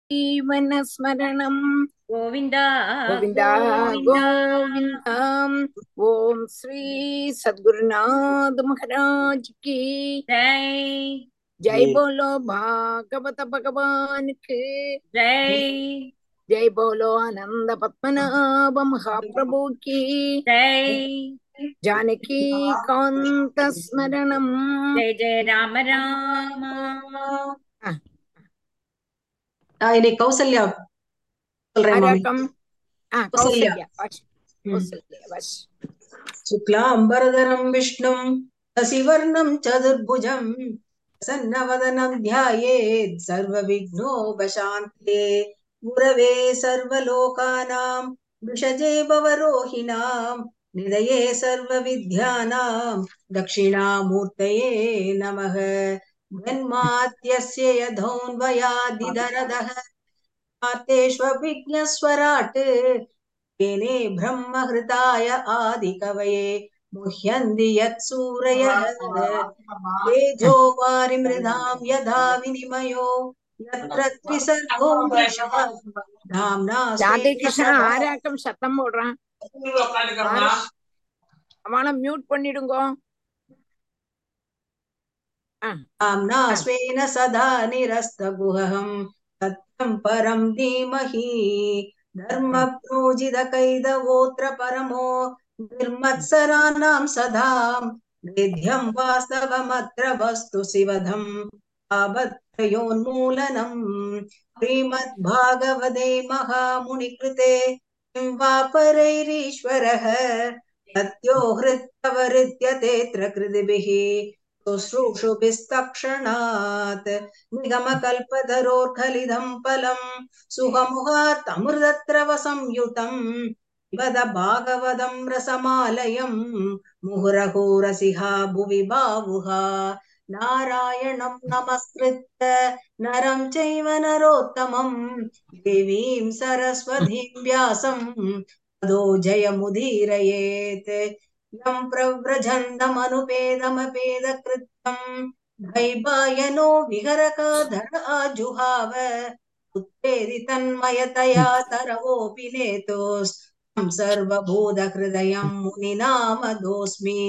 जीवनस्मरणम् गोविन्द गोविन्द गोविन्दम् ॐ श्री सद्गुरुनाथ महाराज की जय जय बोलो भागवत भगवान की जय जय बोलो आनंद पद्मनाभ महाप्रभु की जय जानकी कांत स्मरणम् जय जय राम राम ஆஹ் இன்னைக்கு கௌசல்யா சொல்றேன் மாமி आरकम आ कौसल्या। कौसल्या वश हम्म. कौसल्या वश शुक्लाम्बरधरं विष्णुं शशिवर्णं चतुर्भुजं प्रसन्नवदनं ध्यायेत् सर्वविघ्नोपशान्ते गुरवे सर्वलोकानां वृषजे भवरोहिणां निधये सर्वविद्यानां दक्षिणामूर्तये नमः जन्माद्यस्य यथोन्वयादिधरदः आतेष्वभिज्ञस्वराट् तेने ब्रह्महृताय आदिकवये मुह्यन्ति यत्सूरयः तेजो वारिमृधां यथा विनिमयो यत्र त्रिसर्गो मृषा धाम्ना ராதே स्वेन கிருஷ்ணா सदा ஆராக்கம் சத்தம் போடுறான் அவனை மியூட் பண்ணிடுங்க धाम्ना स्वेन सदा निरस्तगुहम् सत्यं परं धीमहि धर्मप्रोजितकैदवोऽत्र परमो निर्मत्सराणां सदा वेद्यं वास्तवमत्र वस्तु शिवधम् तावत्त्रयोन्मूलनम् श्रीमद्भागवते महामुनिकृते किं वा परैरीश्वरः सत्यो हृत्तवरुध्यतेऽत्र कृतिभिः शुश्रूषुभिस्तक्षणात् निगमकल्पतरोर्खलिदं फलम् सुखमुखात् संयुतम् वद भागवतं रसमालयम् मुहुरहो रसिहा भुवि बाहुहा नारायणं नमस्कृत्य नरं चैव नरोत्तमम् देवीं सरस्वतीं व्यासं तदो जयमुदीरयेत् यं प्रव्रजन्तमनुपेदमपेदकृत्यम् दैवायनो विहरकाधर आजुहाव उत्पेदि तन्मयतया तरवोऽपि नेतोस्तं सर्वभूतहृदयं मुनिनामदोऽस्मि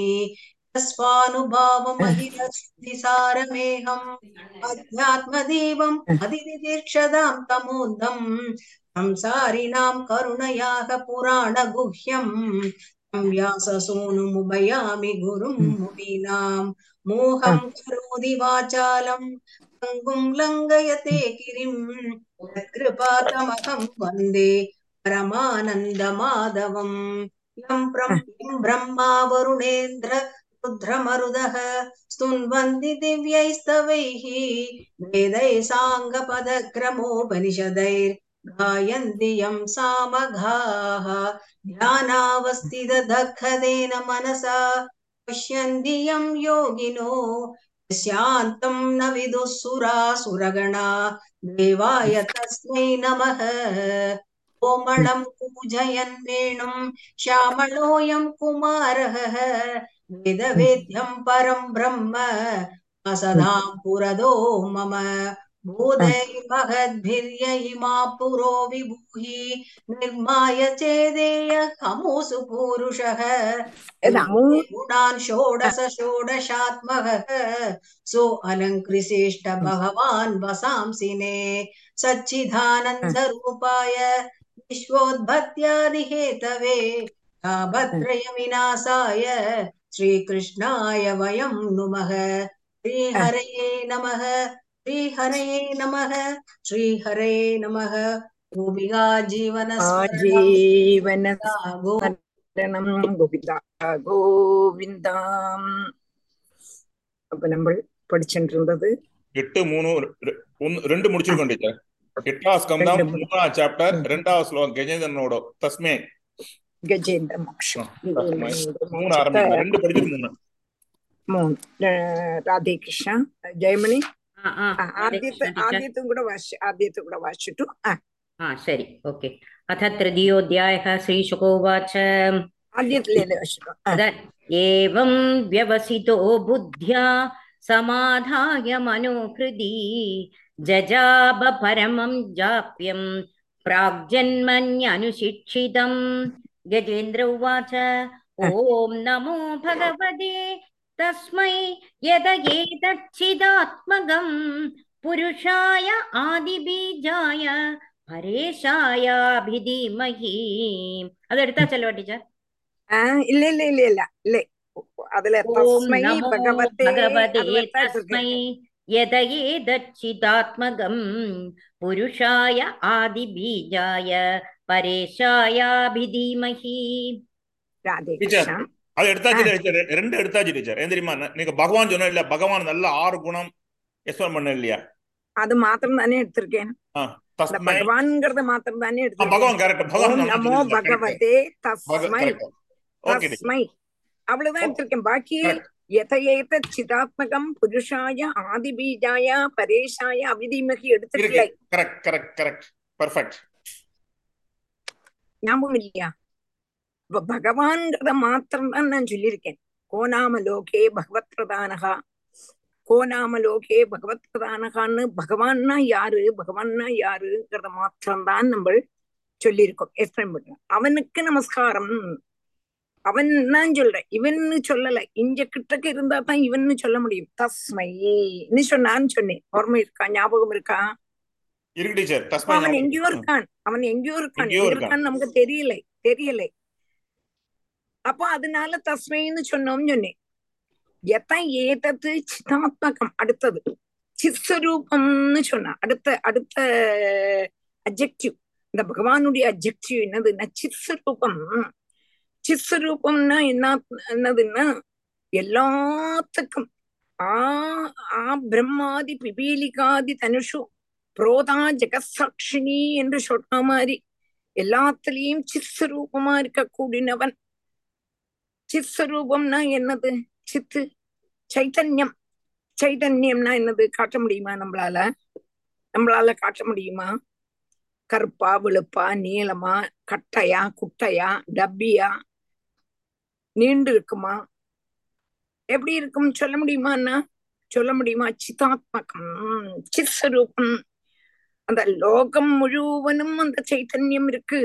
तस्वानुभावमहिरसारमेहम् अध्यात्मदेवम् अधिनिदीक्षदां तमोन्दम् संसारिणां करुणयाः पुराणगुह्यम् तं व्याससूनुमुभयामि गुरुं मुनीनां मोहं करोति वाचालं पङ्गुं लङ्घयते गिरिं यत्कृपातमहं वन्दे परमानन्दमाधवम् यं ब्रह्म यं ब्रह्मा वरुणेन्द्र रुद्रमरुदः स्तुन्वन्ति दिव्यैस्तवैः वेदैः साङ्गपदक्रमोपनिषदैर्गायन्ति यं सामघाः ध्यानावस्थितदग्धदेन मनसा पश्यन्ति यं योगिनो शान्तं न विदुः सुरासुरगणा देवाय तस्मै नमः कोमलं पूजयन् वेणुं श्यामलोऽयं कुमारः वेदवेद्यं परं ब्रह्म असदां पुरदो मम बोधैर्महद्भिर्य इमा पुरो विभूहि निर्माय चेदेय हमुसु पूरुषः रामू गुणान् षोडश षोडशात्मकः सो अलङ्कृशिष्ट भगवान् वसांसिने सच्चिदानन्दरूपाय विश्वोद्भत्यादिहेतवे तापत्रयविनाशाय श्रीकृष्णाय वयं नुमः श्रीहरये नमः श्रीहरये नमः श्रीहरये नमः गोपिका जीवनस्मरणं जीवन गो ஸ்மரணம் கோவிந்தா கோவிந்தாம் அப்ப நம்ம படிச்சுட்டு இருந்தது எட்டு மூணு ரெ- ஒன்னு- ரெண்டு முடிச்சிருக்கோம் டீச்சர் எட்டாவது ஸ்கந்தம் ரெண்டு முடி- மூணாவது சாப்டர் ம். ரெண்டாவது ஸ்லோகம் கஜேந்திரனோட தஸ்மே கஜேந்திர மோக்ஷம் தஸ்மை மூணு ஆரம்பிக்கும் ரெண்டு படிச்சிட்டு மூணு மூணு அஹ் ராதே கிருஷ்ணா ஜெயமணி ಆ, ಆ, ಆ, ರಾಧೇ ಆದ್ಯತೆ ಕೃಷ್ಣ ಟೀಚರ್ ಆದ್ಯತೆ ಕೂಡ ವಾಶ್ ಆದ್ಯತೆ ಕೂಡ ವಾಶಿಟ್ಟು ಆ ಹಾ ಸರಿ ಓಕೆ ಅಥ ತೃತೀಯೋऽध्यायः श्रीशुकोवाच ಆದ್ಯತೆಲೇನೆ ವಾಶಿಟ್ಟು ಆ तद एवं व्यवसितो बुद्ध्या समाधाय मनोहृदि जजाब परमं जाप्यं प्राग्जन्मन्यनुशिक्षितं गजेन्द्र उवाच ॐ नमो भगवते तस्मै यद एतच्चिदात्मगं पुरुषाय आदिबीजाय பரேஷாயாபிதீமஹி அது எடுத்தா செல்வா டீச்சர் ஆஹ் இல்ல இல்ல இல்ல இல்ல இல்ல அதுல ஓம் தஸ்மை நமோ பகவதே பகவதே அதுல தான் தஸ்மை இருக்கு यद एतच्चिदात्मगं पुरुषाय आदिबीजाय परेशायाभिधीमहि ராதே டீச்சர் கிருஷ்ணா அது எடுத்தாச்சு டீச்சர் ரெ- ரெண்டு எடுத்தாச்சு டீச்சர் ஏன் தெரியுமா ந- நீங்க பகவான் சொன்ன இல்ல பகவான் நல்ல ஆறு குணம் எக்ஸ்பிளைன் பண்ண இல்லையா அது மாத்திரம் தானே எடுத்திருக்கேன் ஆ, அந்த தஸ்மை பகவான்ங்கிறத மாத்திரம் தானே ஆ, எடுத்திருக்கேன் பகவான் கரெக்ட் பகவான் ஓம் நல்லா நமோ சொல்லியிருக்காரு கரெக்ட் பகவதே தஸ்மை கரெக்ட் ஓகே டீச்சர் தஸ்மை அவ்வளவுதான் எடுத்திருக்கேன் பாக்கி கரெக்ட் எதையேத சிதாத்மகம் புருஷாய ஆதிபீஜாய பரேஷாய அபிதீமகி இருக்கு எடுத்திருக்கலை கரெக்ட் கரெக்ட் கரெக்ட் பர்ஃபெக்ட் ஞாபகம் இல்லையா இப்ப பகவான்கிறத மாத்திரம் தான் நான் சொல்லியிருக்கேன் கோநாம லோகே பகவத் பிரதானகா கோநாம லோகே பகவத் பிரதானகான்னு பகவான்னா யாரு பகவான்னா யாருங்கிறத மாத்திரம் தான் நம்ம சொல்லியிருக்கோம் எக்ஸ்பிளைன் பண்றோம் அவனுக்கு நமஸ்காரம் அவன் நான் சொல்றேன் இவன்னு சொல்லல இங்க கிட்டக்க இருந்தா தான் இவன்னு சொல்ல முடியும் தஸ்மைன்னு சொன்னான்னு சொன்னேன் ஓர்மை இருக்கா ஞாபகம் இருக்கா இருக்கு டீச்சர் அப்ப தஸ்மை அவன் ஞாபகம் எங்கேயோ இருக்கு. ம், இருக்கான் அவன் எங்கேயோ இருக்கான் எங்கேயோ எங்க இருக்கான் இருக்கான்னு நமக்கு தெரியலை தெரியலை அப்போ அதனால தஸ்மைன்னு சொன்னோம்னு சொன்னேன் எத்த ஏதத்து சிதாத்மகம் அடுத்தது சித்ஸ்வரூபம்னு சொன்னா அடுத்த அடுத்த அப்ஜெக்டிவ் இந்த பகவானுடைய அப்ஜெக்டிவ் என்னதுன்னா சித்ஸ்வரூபம் சித்ஸ்வரூபம்னா என்ன என்னதுன்னா எல்லாத்துக்கும் ஆ ஆ பிரம்மாதி பிபீலிகாதி தனுஷு புரோதா ஜெகசாட்சினி என்று சொன்ன மாதிரி எல்லாத்துலயும் சித்ஸ்வரூபமா இருக்கக்கூடியவன் சித்ஸ்வரூபம்னா என்னது சித்து சைத்தன்யம் சைத்தன்யம்னா என்னது காட்ட முடியுமா நம்மளால நம்மளால காட்ட முடியுமா கருப்பா வெளுப்பா நீளமா கட்டையா குட்டையா டப்பியா நீண்டு இருக்குமா எப்படி இருக்கும் சொல்ல முடியுமான்னா சொல்ல முடியுமா சிதாத்மகம் சித்ஸ்வரூபம் அந்த லோகம் முழுவதும் அந்த சைத்தன்யம் இருக்கு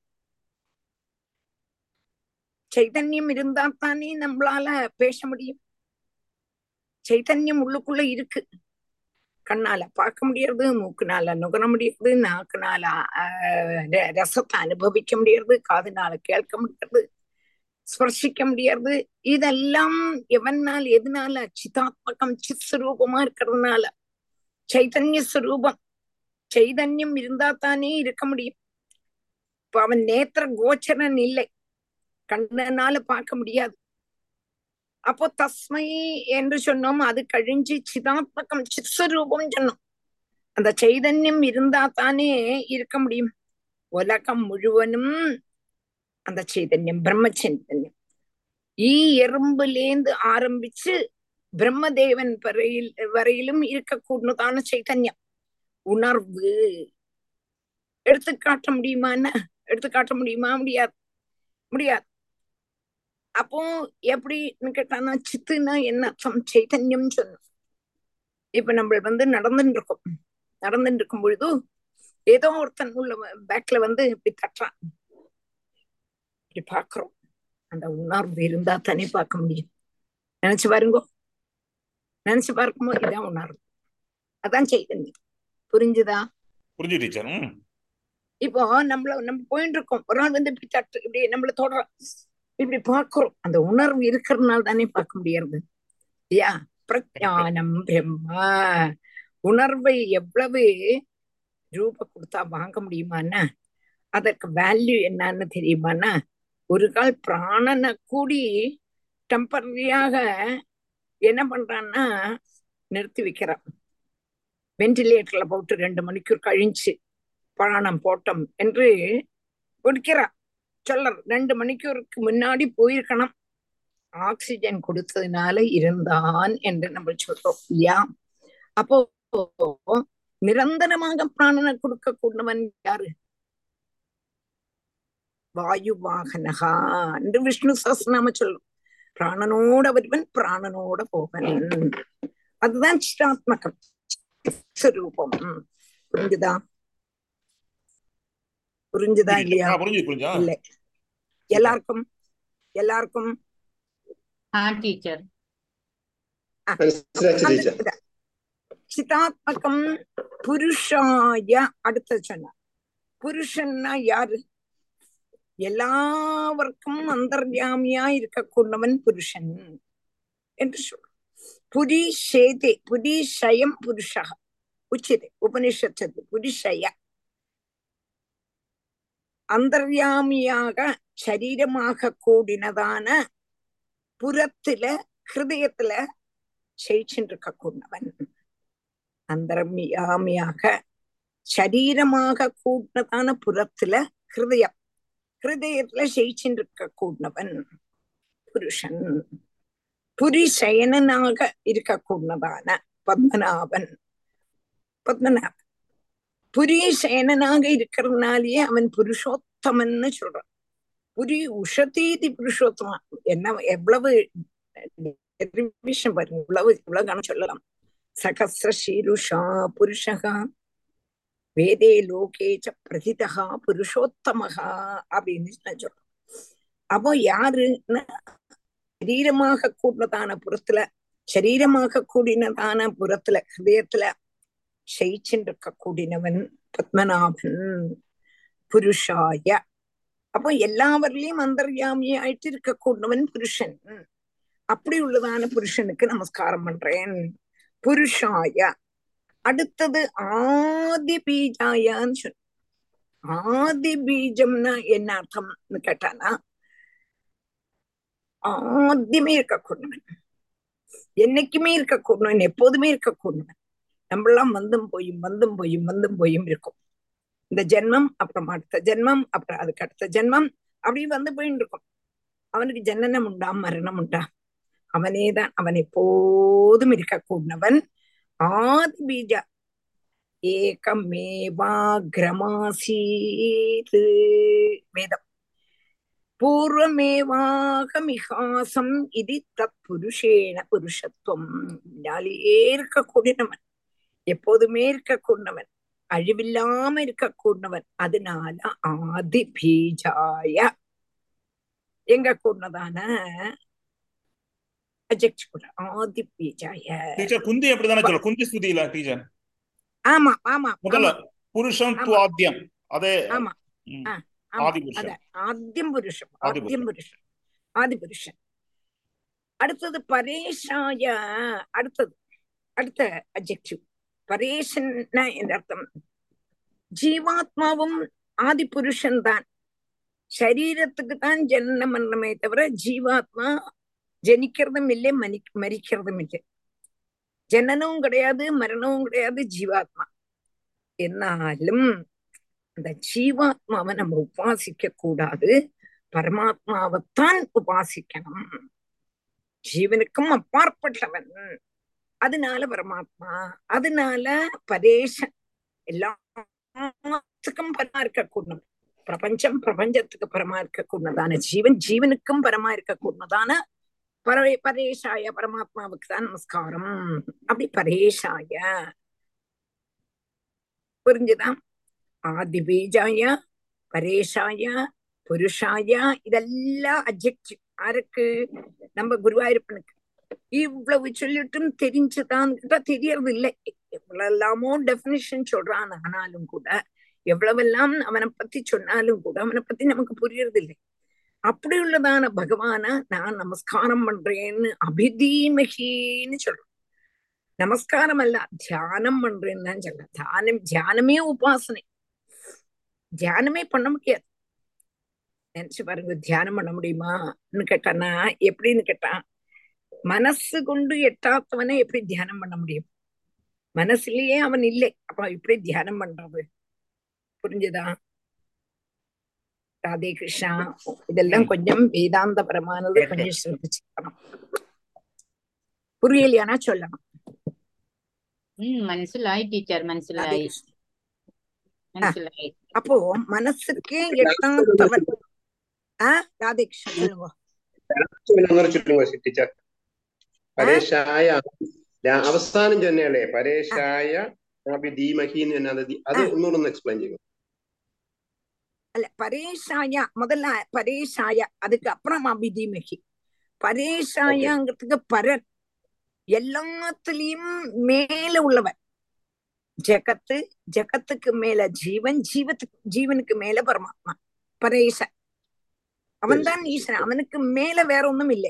சைத்தன்யம் இருந்தா தானே நம்மளால பேச முடியும் சைத்தன்யம் உள்ளுக்குள்ள இருக்கு கண்ணால பார்க்க முடியறது மூக்குனால நுகர முடியறது நாக்குனால ஆஹ் ர- ரசத்தை அனுபவிக்க முடியறது காதுனால கேட்க முடியறது ஸ்பர்சிக்க முடியறது இதெல்லாம் எவனால் எதனால சிதாத்மகம் சித் ஸ்வரூபமா இருக்கிறதுனால சைதன்ய ஸ்வரூபம் சைதன்யம் இருந்தா தானே இருக்க முடியும் இப்ப அவன் நேத்திர கோச்சரன் இல்லை கண்ணனால பார்க்க முடியாது அப்போ தஸ்மை என்று சொன்னோம் அது கழிஞ்சு சிதாத்மகம் சித்ஸ்வரூபம் சொன்னோம் அந்த சைதன்யம் இருந்தா தானே இருக்க முடியும் உலகம் முழுவதும் அந்த சைதன்யம் பிரம்ம சைதன்யம் ஈ எறும்புலேந்து ஆரம்பிச்சு பிரம்மதேவன் வரையில் வரையிலும் இருக்கக்கூடியதான சைதன்யம் உணர்வு எடுத்து காட்ட முடியுமா என்ன எடுத்து காட்ட முடியுமா முடியாது முடியாது அப்போ எப்படின்னு கேட்டானா சித்துனா என்ன அர்த்தம் சைத்தன்யம் சொன்னோம் இப்ப நம்ம வந்து நடந்துட்டு இருக்கோம் நடந்துட்டு இருக்கும் பொழுது ஏதோ ஒருத்தன் உள்ள பேக்ல வந்து இப்படி தட்டுறான் இப்படி பாக்குறோம் அந்த உணர்வு இருந்தா தானே பார்க்க முடியும் நினைச்சு பாருங்க நினைச்சு பார்க்கும்போது இதான் உணர்வு அதான் சைத்தன்யம் புரிஞ்சுதா புரிஞ்சு டீச்சர் ம் இப்போ நம்மள நம்ம போயிட்டு இருக்கோம் ஒரு நாள் வந்து இப்படி தட்டு இப்படி நம்மள தொடறோம் இப்படி பார்க்கிறோம் அந்த உணர்வு இருக்கிறதுனால தானே பார்க்க முடியறது இல்லையா பிரஜானம் பிரம்மா உணர்வை எவ்வளவு ரூப கொடுத்தா வாங்க முடியுமான்னா அதற்கு வேல்யூ என்னன்னு தெரியுமான்னா ஒரு கால் பிராணனை கூடி டெம்பரரியாக என்ன பண்றான்னா நிறுத்தி வைக்கிறான் வென்டிலேட்டர்ல போட்டு ரெண்டு மணிக்கூர் கழிஞ்சு பிராணம் போட்டோம் என்று கொடுக்கிறான் சொல்ல ரெண்டு மணிக்கூருக்கு முன்னாடி போயிருக்கணும் ஆக்சிஜன் கொடுத்ததுனால இருந்தான் என்று நம்ம சொல்றோம் இல்லையா அப்போ நிரந்தரமாக பிராணனை கொடுக்க கூடவன் யாரு வாயு வாகனகா என்று விஷ்ணு சஹஸ்ரநாம சொல்லும் பிராணனோட வருவன் பிராணனோட போவன் அதுதான் சிதாத்மகம் ஸ்வரூபம் புரிஞ்சுதா புரிஞ்சுதா இல்லையா ஆ, புரிஞ்சுது புரிஞ்சா இல்ல எல்லாருக்கும் எல்லாருக்கும் ஆ டீச்சர் മനസ്സിലാച്ചു அந்த ടീച്ചർ இத. சிதாத்மகம் புருஷாய அடுத்த சொன்ன புருஷன்னா யாரு எல்லாவர்க்கும் அந்தர்யாமியா இருக்கக்கூடவன் புருஷன் என்று சொல் புரி சேதே புரிஷயம் புருஷா உச்சிதே உபனிஷத்து புரிஷய அந்தர்யாமியாக சரீரமாக கூடினதான புறத்துல ஹிருதயத்துல ஜெயிச்சுட்டு கூடவன் அந்தர்யாமியாக சரீரமாக கூடினதான புறத்துல ஹிருதயம் ஹிருதயத்துல ஜெயிச்சுட்டு கூடவன் புருஷன் புரிசயனனாக இருக்கக்கூடதான பத்மநாபன் பத்மநாபன் புரிசயனனாக இருக்கிறதுனாலேயே அவன் புருஷோத்தமன்னு சொல்றான் புரி உஷதீதி புருஷோத்தமா என்ன எவ்வளவு டெரிவேஷன் பாருங்க இவ்வளவு இவ்வளவு கணம் சொல்லலாம் சகசிர சீருஷா புருஷகா வேதே லோகே ச பிரதிதா புருஷோத்தமகா அப்படின்னு நான் சொல்றேன் அப்போ யாருன்னா சரீரமாக கூடினதான புறத்துல சரீரமாக கூடினதான புறத்துல ஹிருதயத்துல ஜெயிச்சுருக்க கூடினவன் பத்மநாபன் புருஷாய அப்போ எல்லாவரிலையும் அந்தர்யாமியாயிட்டு இருக்க கூடினவன் புருஷன் அப்படி உள்ளதான புருஷனுக்கு நமஸ்காரம் பண்றேன் புருஷாய அடுத்தது ஆதி பீஜாயான்னு சொன்ன ஆதி பீஜம்னா என்ன அர்த்தம்னு கேட்டானா ஆദ്യമേ இருக்கக்கூடவன் என்னைக்குமே இருக்கக்கூடவன் எப்போதுமே இருக்கக்கூடவன் நம்மளாம் வந்தும் போயும் வந்தும் போயும் வந்தும் போயும் இருக்கும் இந்த ஜென்மம் அப்புறம் அடுத்த ஜென்மம் அப்புறம் அதுக்கு அடுத்த ஜென்மம் அப்படி வந்து போயின்னு இருக்கும் அவனுக்கு ஜனனம் உண்டா மரணம் உண்டா அவனேதான் அவன் எப்போதும் இருக்கக்கூடவன் ஆதி பீஜா ஏகமேவாகிரமாசீத் வேதம் பூர்வமேவாகமிகாசம் இது தத் புருஷேன புருஷத்துவம் முன்னாலேயே இருக்கக்கூடியவன் எப்போதுமே இருக்கக்கூடியவன் அழிவில்லாம இருக்கக்கூடியவன் அதனால ஆதி பீஜாய எங்க கூடதான அஜெக்ட் கூட ஆதி பீஜாய டீச்சர் குந்தி அப்படிதானே சொல்ல குந்தி ஸ்துதியில டீச்சர் ஆமா ஆமா முதல்ல ஆமா புருஷன் ஆமா. துவாத்தியம் அதே ஆமா ம், ஆ, ஆமா ஆதி புருஷன். அத ஆദ്യം புருஷன் ஆதி ஆദ്യം புருஷன் ஆதி புருஷன் அடுத்தது பரேஷாய அடுத்தது அடுத்த அப்ஜெக்டிவ் பரேஷன்னா என்ற அர்த்தம் ஜீவாத்மாவும் ஆதி புருஷன் தான் சரீரத்துக்கு தான் ஜனன மரணமே தவிர ஜீவாத்மா ஜனிக்கிறதும் இல்லை மனி மரிக்கிறதும் இல்லை ஜனனமும் கிடையாது மரணமும் கிடையாது ஜீவாத்மா എന്നാലും அந்த ஜீவாத்மாவை நம்ம உபாசிக்க கூடாது பரமாத்மாவைத்தான் உபாசிக்கணும் ஜீவனுக்கும் அப்பாற்பட்டவன் அதனால பரமாத்மா அதனால பரேஷன் எல்லாத்துக்கும் பரமா இருக்கக்கூடணும் பிரபஞ்சம் பிரபஞ்சத்துக்கு பரமா இருக்கக்கூடதான ஜீவன் ஜீவனுக்கும் பரமா இருக்கக்கூடதான பரே பரேஷாய பரமாத்மாவுக்கு தான் நமஸ்காரம் அப்படி பரேஷாய புரிஞ்சுதா ஆதி பீஜாய பரேஷாய புருஷாய இதெல்லாம் அப்ஜெக்டிவ் யாருக்கு நம்ம குருவாயூரப்பனுக்கு இவ்வளவு சொல்லிட்டும் தெரிஞ்சுதான் கேட்டா தெரியறது இல்லை எவ்வளவு எல்லாமோ டெபினிஷன் சொல்றான் ஆனாலும் கூட எவ்வளவெல்லாம் அவனை பத்தி சொன்னாலும் கூட அவனை பத்தி நமக்கு புரியறது இல்லை அப்படி உள்ளதான பகவான நான் நமஸ்காரம் பண்றேன்னு அபிதீமகின்னு சொல்றேன் நமஸ்காரம் அல்ல தியானம் பண்றேன்னு தான் சொல்றேன் தியானம் தியானமே உபாசனை தியானமே பண்ண முடியாது நினைச்சு பாருங்க தியானம் பண்ண முடியுமான்னு கேட்டானா எப்படின்னு கேட்டான் மனசு கொண்டு எட்டாத்தவனை எப்படி தியானம் பண்ண முடியும் மனசுலயே அவன் இல்லை அப்ப எப்படி தியானம் பண்றது புரிஞ்சுதா ராதே கிருஷ்ணா இதெல்லாம் கொஞ்சம் வேதாந்தபரமானது கொஞ்சம் ശ്രദ്ധിച്ചിരിക്കണം புரியலையானா சொல்லணும் ഉം മനസ്സിലായി ടീച്ചർ ராதே മനസ്സിലായി கிருஷ்ணா മനസ്സിലായി அப்போ மனசுக்கே எட்டாத்தவன் ஆஹ் ராதே கிருஷ்ணா சொல்லுங்க ഒന്നുകൂടെ ചുറ്റും ടീച്ചർ പരേഷായ ഞാൻ അവസാനം ചെന്നല്ലേ പരേശായ ധീമഹി എന്ന് തന്നെ അത് അത് ആ. ഒന്നുകൂടെ ഒന്ന് എക്സ്പ്ലെയിൻ ചെയ്യും அல்ல பரேஷாய முதல்ல பரேஷாய அதுக்கு அப்புறம் அபிதீமகி பரேஷாயங்கிறதுக்கு பரன் எல்லாத்துலயும் மேல உள்ளவன் ஜெகத்து ஜெகத்துக்கு மேல ஜீவன் ஜீவத்துக்கு ஜீவனுக்கு மேல பரமாத்மா பரேஷ அவன்தான் ஈஸ்வரன் அவனுக்கு மேல வேற ஒண்ணும் இல்லை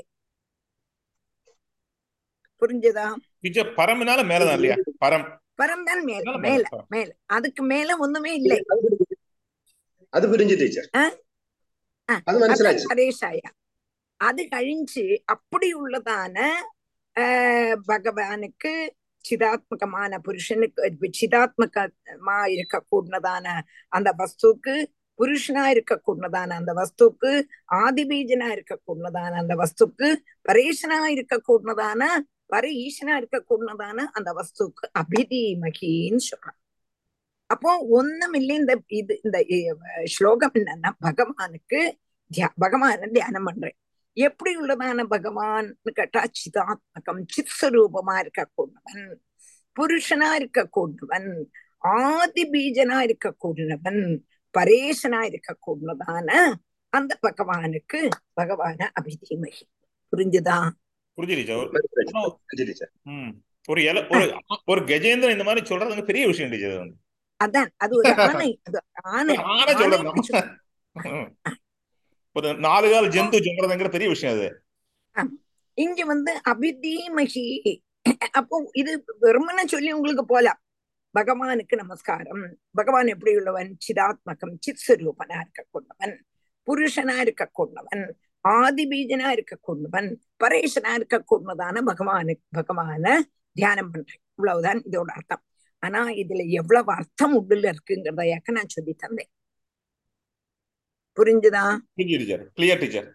புரிஞ்சுதா டீச்சர் பரம்னால மேலதான் இல்லையா பரம் பரம் தான் மேல மேல மேல பரம். மேல அதுக்கு மேல ஒண்ணுமே இல்லை അത് പുരിഞ്ചു ടീച്ചർ ആ? ആ, അത് മനസ്സിലായി அதான் பரேஷாய அது கழிஞ்சு அப்படி உள்ளதான ஆஹ், பகவானுக்கு சிதாத்மகமான புருஷனுக்கு சிதாத்மகமா இருக்கக்கூடதான அந்த வஸ்துக்கு புருஷனா இருக்கக்கூடதான அந்த வஸ்துக்கு ஆதிபீஜனா இருக்கக்கூடதான அந்த வஸ்துக்கு பரேஷனா இருக்கக்கூடதான பர ஈசனா இருக்கக்கூடதான அந்த வஸ்துக்கு அபிதீமகின்னு சொல்றான் அப்போ ஒண்ணுமில்லை இந்த இது இந்த அஹ், ஸ்லோகம் என்னன்னா பகவானுக்கு தியா பகவான தியானம் பண்றேன் எப்படி உள்ளதான பகவான்னு கேட்டா சிதாத்மகம் சித் ஸ்வரூபமா இருக்கக்கூடியவன் புருஷனா இருக்கக்கூடியவன் ஆதி பீஜனா இருக்கக்கூடியவன் பரேசனா இருக்கக்கூடியதான அந்த பகவானுக்கு பகவான அபிதீமகி புரிஞ்சுதா புரிஞ்சு டீச்சர் മനസ്സിലായി പുരിഞ്ചു ടീച്ചർ ம். ஒரு இல ஒரு ஒரு கஜேந்திரன் இந்த மாதிரி சொல்றதுங்க பெரிய விஷயம் டீச்சர் அது வந்து அதான் அது ஒரு ஆணை அது ஆணை ஆனை ஆணை சொல்றது அப்படி சொல்றது. ம். ஒரு நாலு கால் ஜந்து சொல்றதுங்கிற பெரிய விஷயம் அது இங்க வந்து அபிதீமகி அப்போ இது வெறுமனே சொல்லி உங்களுக்கு போலாம் பகவானுக்கு நமஸ்காரம் பகவான் எப்படி உள்ளவன் சிதாத்மகம் சித் ஸ்வரூபனா இருக்கக்கூடியவன் புருஷனா இருக்கக்கூடியவன் ஆதிபீஜனா இருக்கக்கூடியவன் பரேஷனா இருக்கக்கூடியதான பகவானுக்கு பகவான தியானம் பண்றேன் இவ்வளவுதான் இதோட அர்த்தம் ஆனா இதுல எவ்வளவு அர்த்தம் உள்ள இருக்குங்கிறதையாக்க நான் சொல்லி தந்தேன் புரிஞ்சுதா புரிஞ்சு டீச்சர் கிளியர் டீச்சர்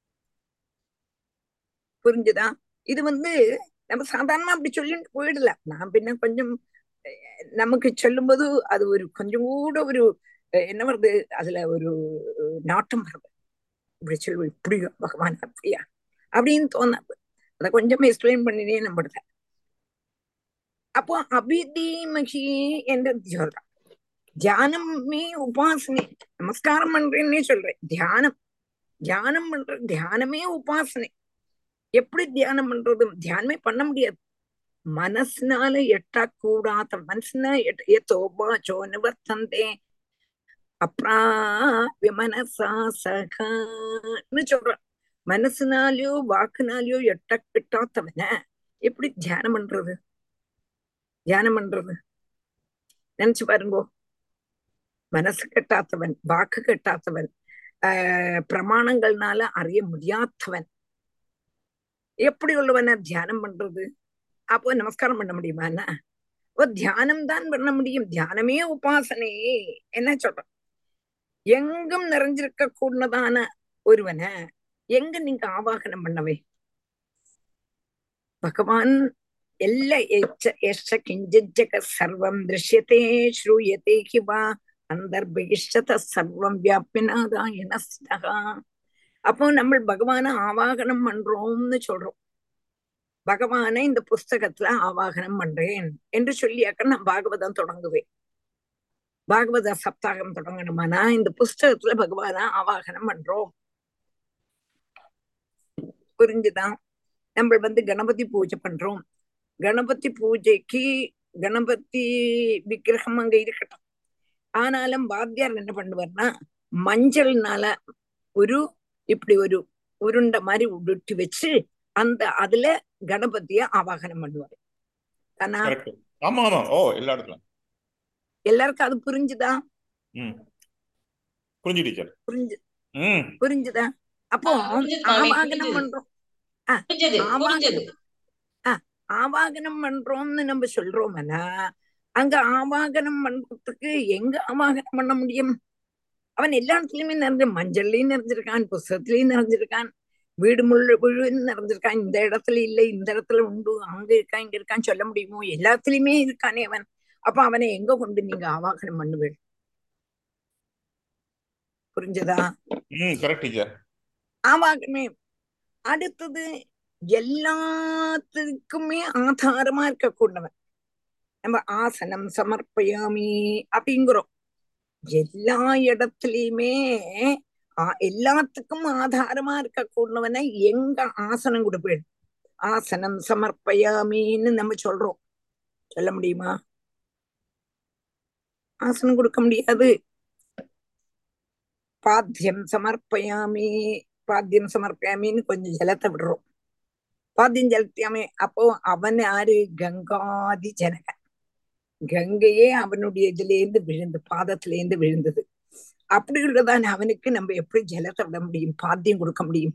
புரிஞ்சுதா இது வந்து நம்ம சாதாரணமா அப்படி சொல்லிட்டு போயிடல நான் பின்ன கொஞ்சம் அஹ், நமக்கு சொல்லும்போது அது ஒரு கொஞ்சம் கூட ஒரு அஹ், என்ன வருது அதுல ஒரு அஹ், நாட்டம் வருது இப்படி சொல்லுவோம் இப்படியா பகவான் அப்படியா அப்படின்னு தோணாது அதை கொஞ்சம் எக்ஸ்பிளைன் பண்ணினே நம்மடுத அப்போ அபிதீமகி என்று சொல்றான் தியானமே உபாசனை நமஸ்காரம் பண்றேன்னே சொல்றேன் தியானம் தியானம் பண்ற தியானமே உபாசனை எப்படி தியானம் பண்றது தியானமே பண்ண முடியாது மனசுனால எட்டக்கூடாத மனசுனா எத்தோபாச்சோ நிவர்த்தந்தே அப்ராவிய மனசா சகன்னு சொல்றான் மனசுனாலயோ வாக்குனாலயோ எட்ட கிட்டாத்தவன எப்படி தியானம் பண்றது தியானம் பண்றது நினைச்சு பாருங்கோ மனசு கெட்டாத்தவன் வாக்கு கெட்டாத்தவன் ஆஹ் பிரமாணங்கள்னால அறிய முடியாதவன் எப்படி உள்ளவன தியானம் பண்றது அப்போ நமஸ்காரம் பண்ண முடியுமா என்ன ஓ தியானம் தான் பண்ண முடியும் தியானமே உபாசனை என்ன சொல்றோம் எங்கும் நிறைஞ்சிருக்க கூடதான ஒருவனை எங்க நீங்க ஆவாகனம் பண்ணவே பகவான் ಎಲ್ಲ ಎಚ್ಚ ಎಷ್ಟ ಕಿಂಚಿಜ್ಜಕ ಸರ್ವಂ ದೃಶ್ಯತೆ ಶ್ರೂಯತೆ ಹಿ ವಾ அந்தர்பகிஷ்டத சர்வம் வியாபினாதாயன அப்போ நம்ம பகவான ஆவாகனம் பண்றோம்னு சொல்றோம் பகவானை இந்த புஸ்தகத்துல ஆவாகனம் பண்றேன் என்று சொல்லியாக்க நான் பாகவதம் தொடங்குவேன் பாகவத சப்தாகம் தொடங்கணுமானா இந்த புஸ்தகத்துல பகவான ஆவாகனம் பண்றோம் புரிஞ்சுதான் நம்ம வந்து கணபதி பூஜை பண்றோம் கணபதி பூஜைக்கு கணபதி விக்கிரகம் அங்க இருக்கட்டும் ஆனாலும் வாத்தியார் என்ன பண்ணுவார்னா மஞ்சள்னால ஒரு இப்படி ஒரு உருண்டை மாதிரி உருட்டி வச்சு அந்த அதுல கணபதிய ஆவாகனம் பண்ணுவாரு ஆனா கரெக்ட் ஆமா ஆமா ஓ எல்லா இடத்துல எல்லாருக்கும் அது புரிஞ்சுதா ம் புரிஞ்சு டீச்சர் புரிஞ்சு ம் புரிஞ்சுதா அப்போ ஆ, புரிஞ்சுது மாமி, ஆவாகனம் புரிஞ்சுது. பண்றோம் புரிஞ்சது புரிஞ்சது ஆவாகனம் ஆவாகனம் பண்றோம்னு நம்ம சொல்றோம்னா அங்க ஆவாகனம் பண்றதுக்கு எங்க ஆவாகனம் பண்ண முடியும் அவன் எல்லா இடத்துலயுமே நிறைஞ்ச மஞ்சள்லயும் நிறைஞ்சிருக்கான் புஸ்தகத்திலயும் நிறைஞ்சிருக்கான் வீடு முழு முழுவதும் நிறைஞ்சிருக்கான் இந்த இடத்துல இல்லை இந்த இடத்துல உண்டு அங்க இருக்கான் இங்க இருக்கான்னு சொல்ல முடியுமோ எல்லாத்துலயுமே இருக்கானே அவன் அப்ப அவனை எங்க கொண்டு நீங்க ஆவாகனம் பண்ணுவீள் புரிஞ்சதா ம் கரெக்ட் டீச்சர் ஆவாகனமே அடுத்தது எல்லாத்துக்குமே ஆதாரமா இருக்கக்கூடியவன் நம்ம ஆசனம் சமர்ப்பயாமி அப்படிங்கிறோம் எல்லா இடத்துலயுமே ஆ- எல்லாத்துக்கும் ஆதாரமா இருக்கக்கூடியவனை எங்க ஆசனம் கொடுப்பேன் ஆசனம் சமர்ப்பயாமின்னு நம்ம சொல்றோம் சொல்ல முடியுமா ஆசனம் கொடுக்க முடியாது பாத்தியம் சமர்ப்பயாமி பாத்தியம் சமர்ப்பயாமின்னு கொஞ்சம் ஜலத்தை விடுறோம் பாத்தியம் ஜலத்தியாமே அப்போ அவன் யாரு கங்காதி ஜனகன் கங்கையே அவனுடைய இதுல இருந்து விழுந்து பாதத்துல இருந்து விழுந்தது அப்படி உள்ளதான அவனுக்கு நம்ம எப்படி ஜலத்தை விட முடியும் பாத்தியம் கொடுக்க முடியும்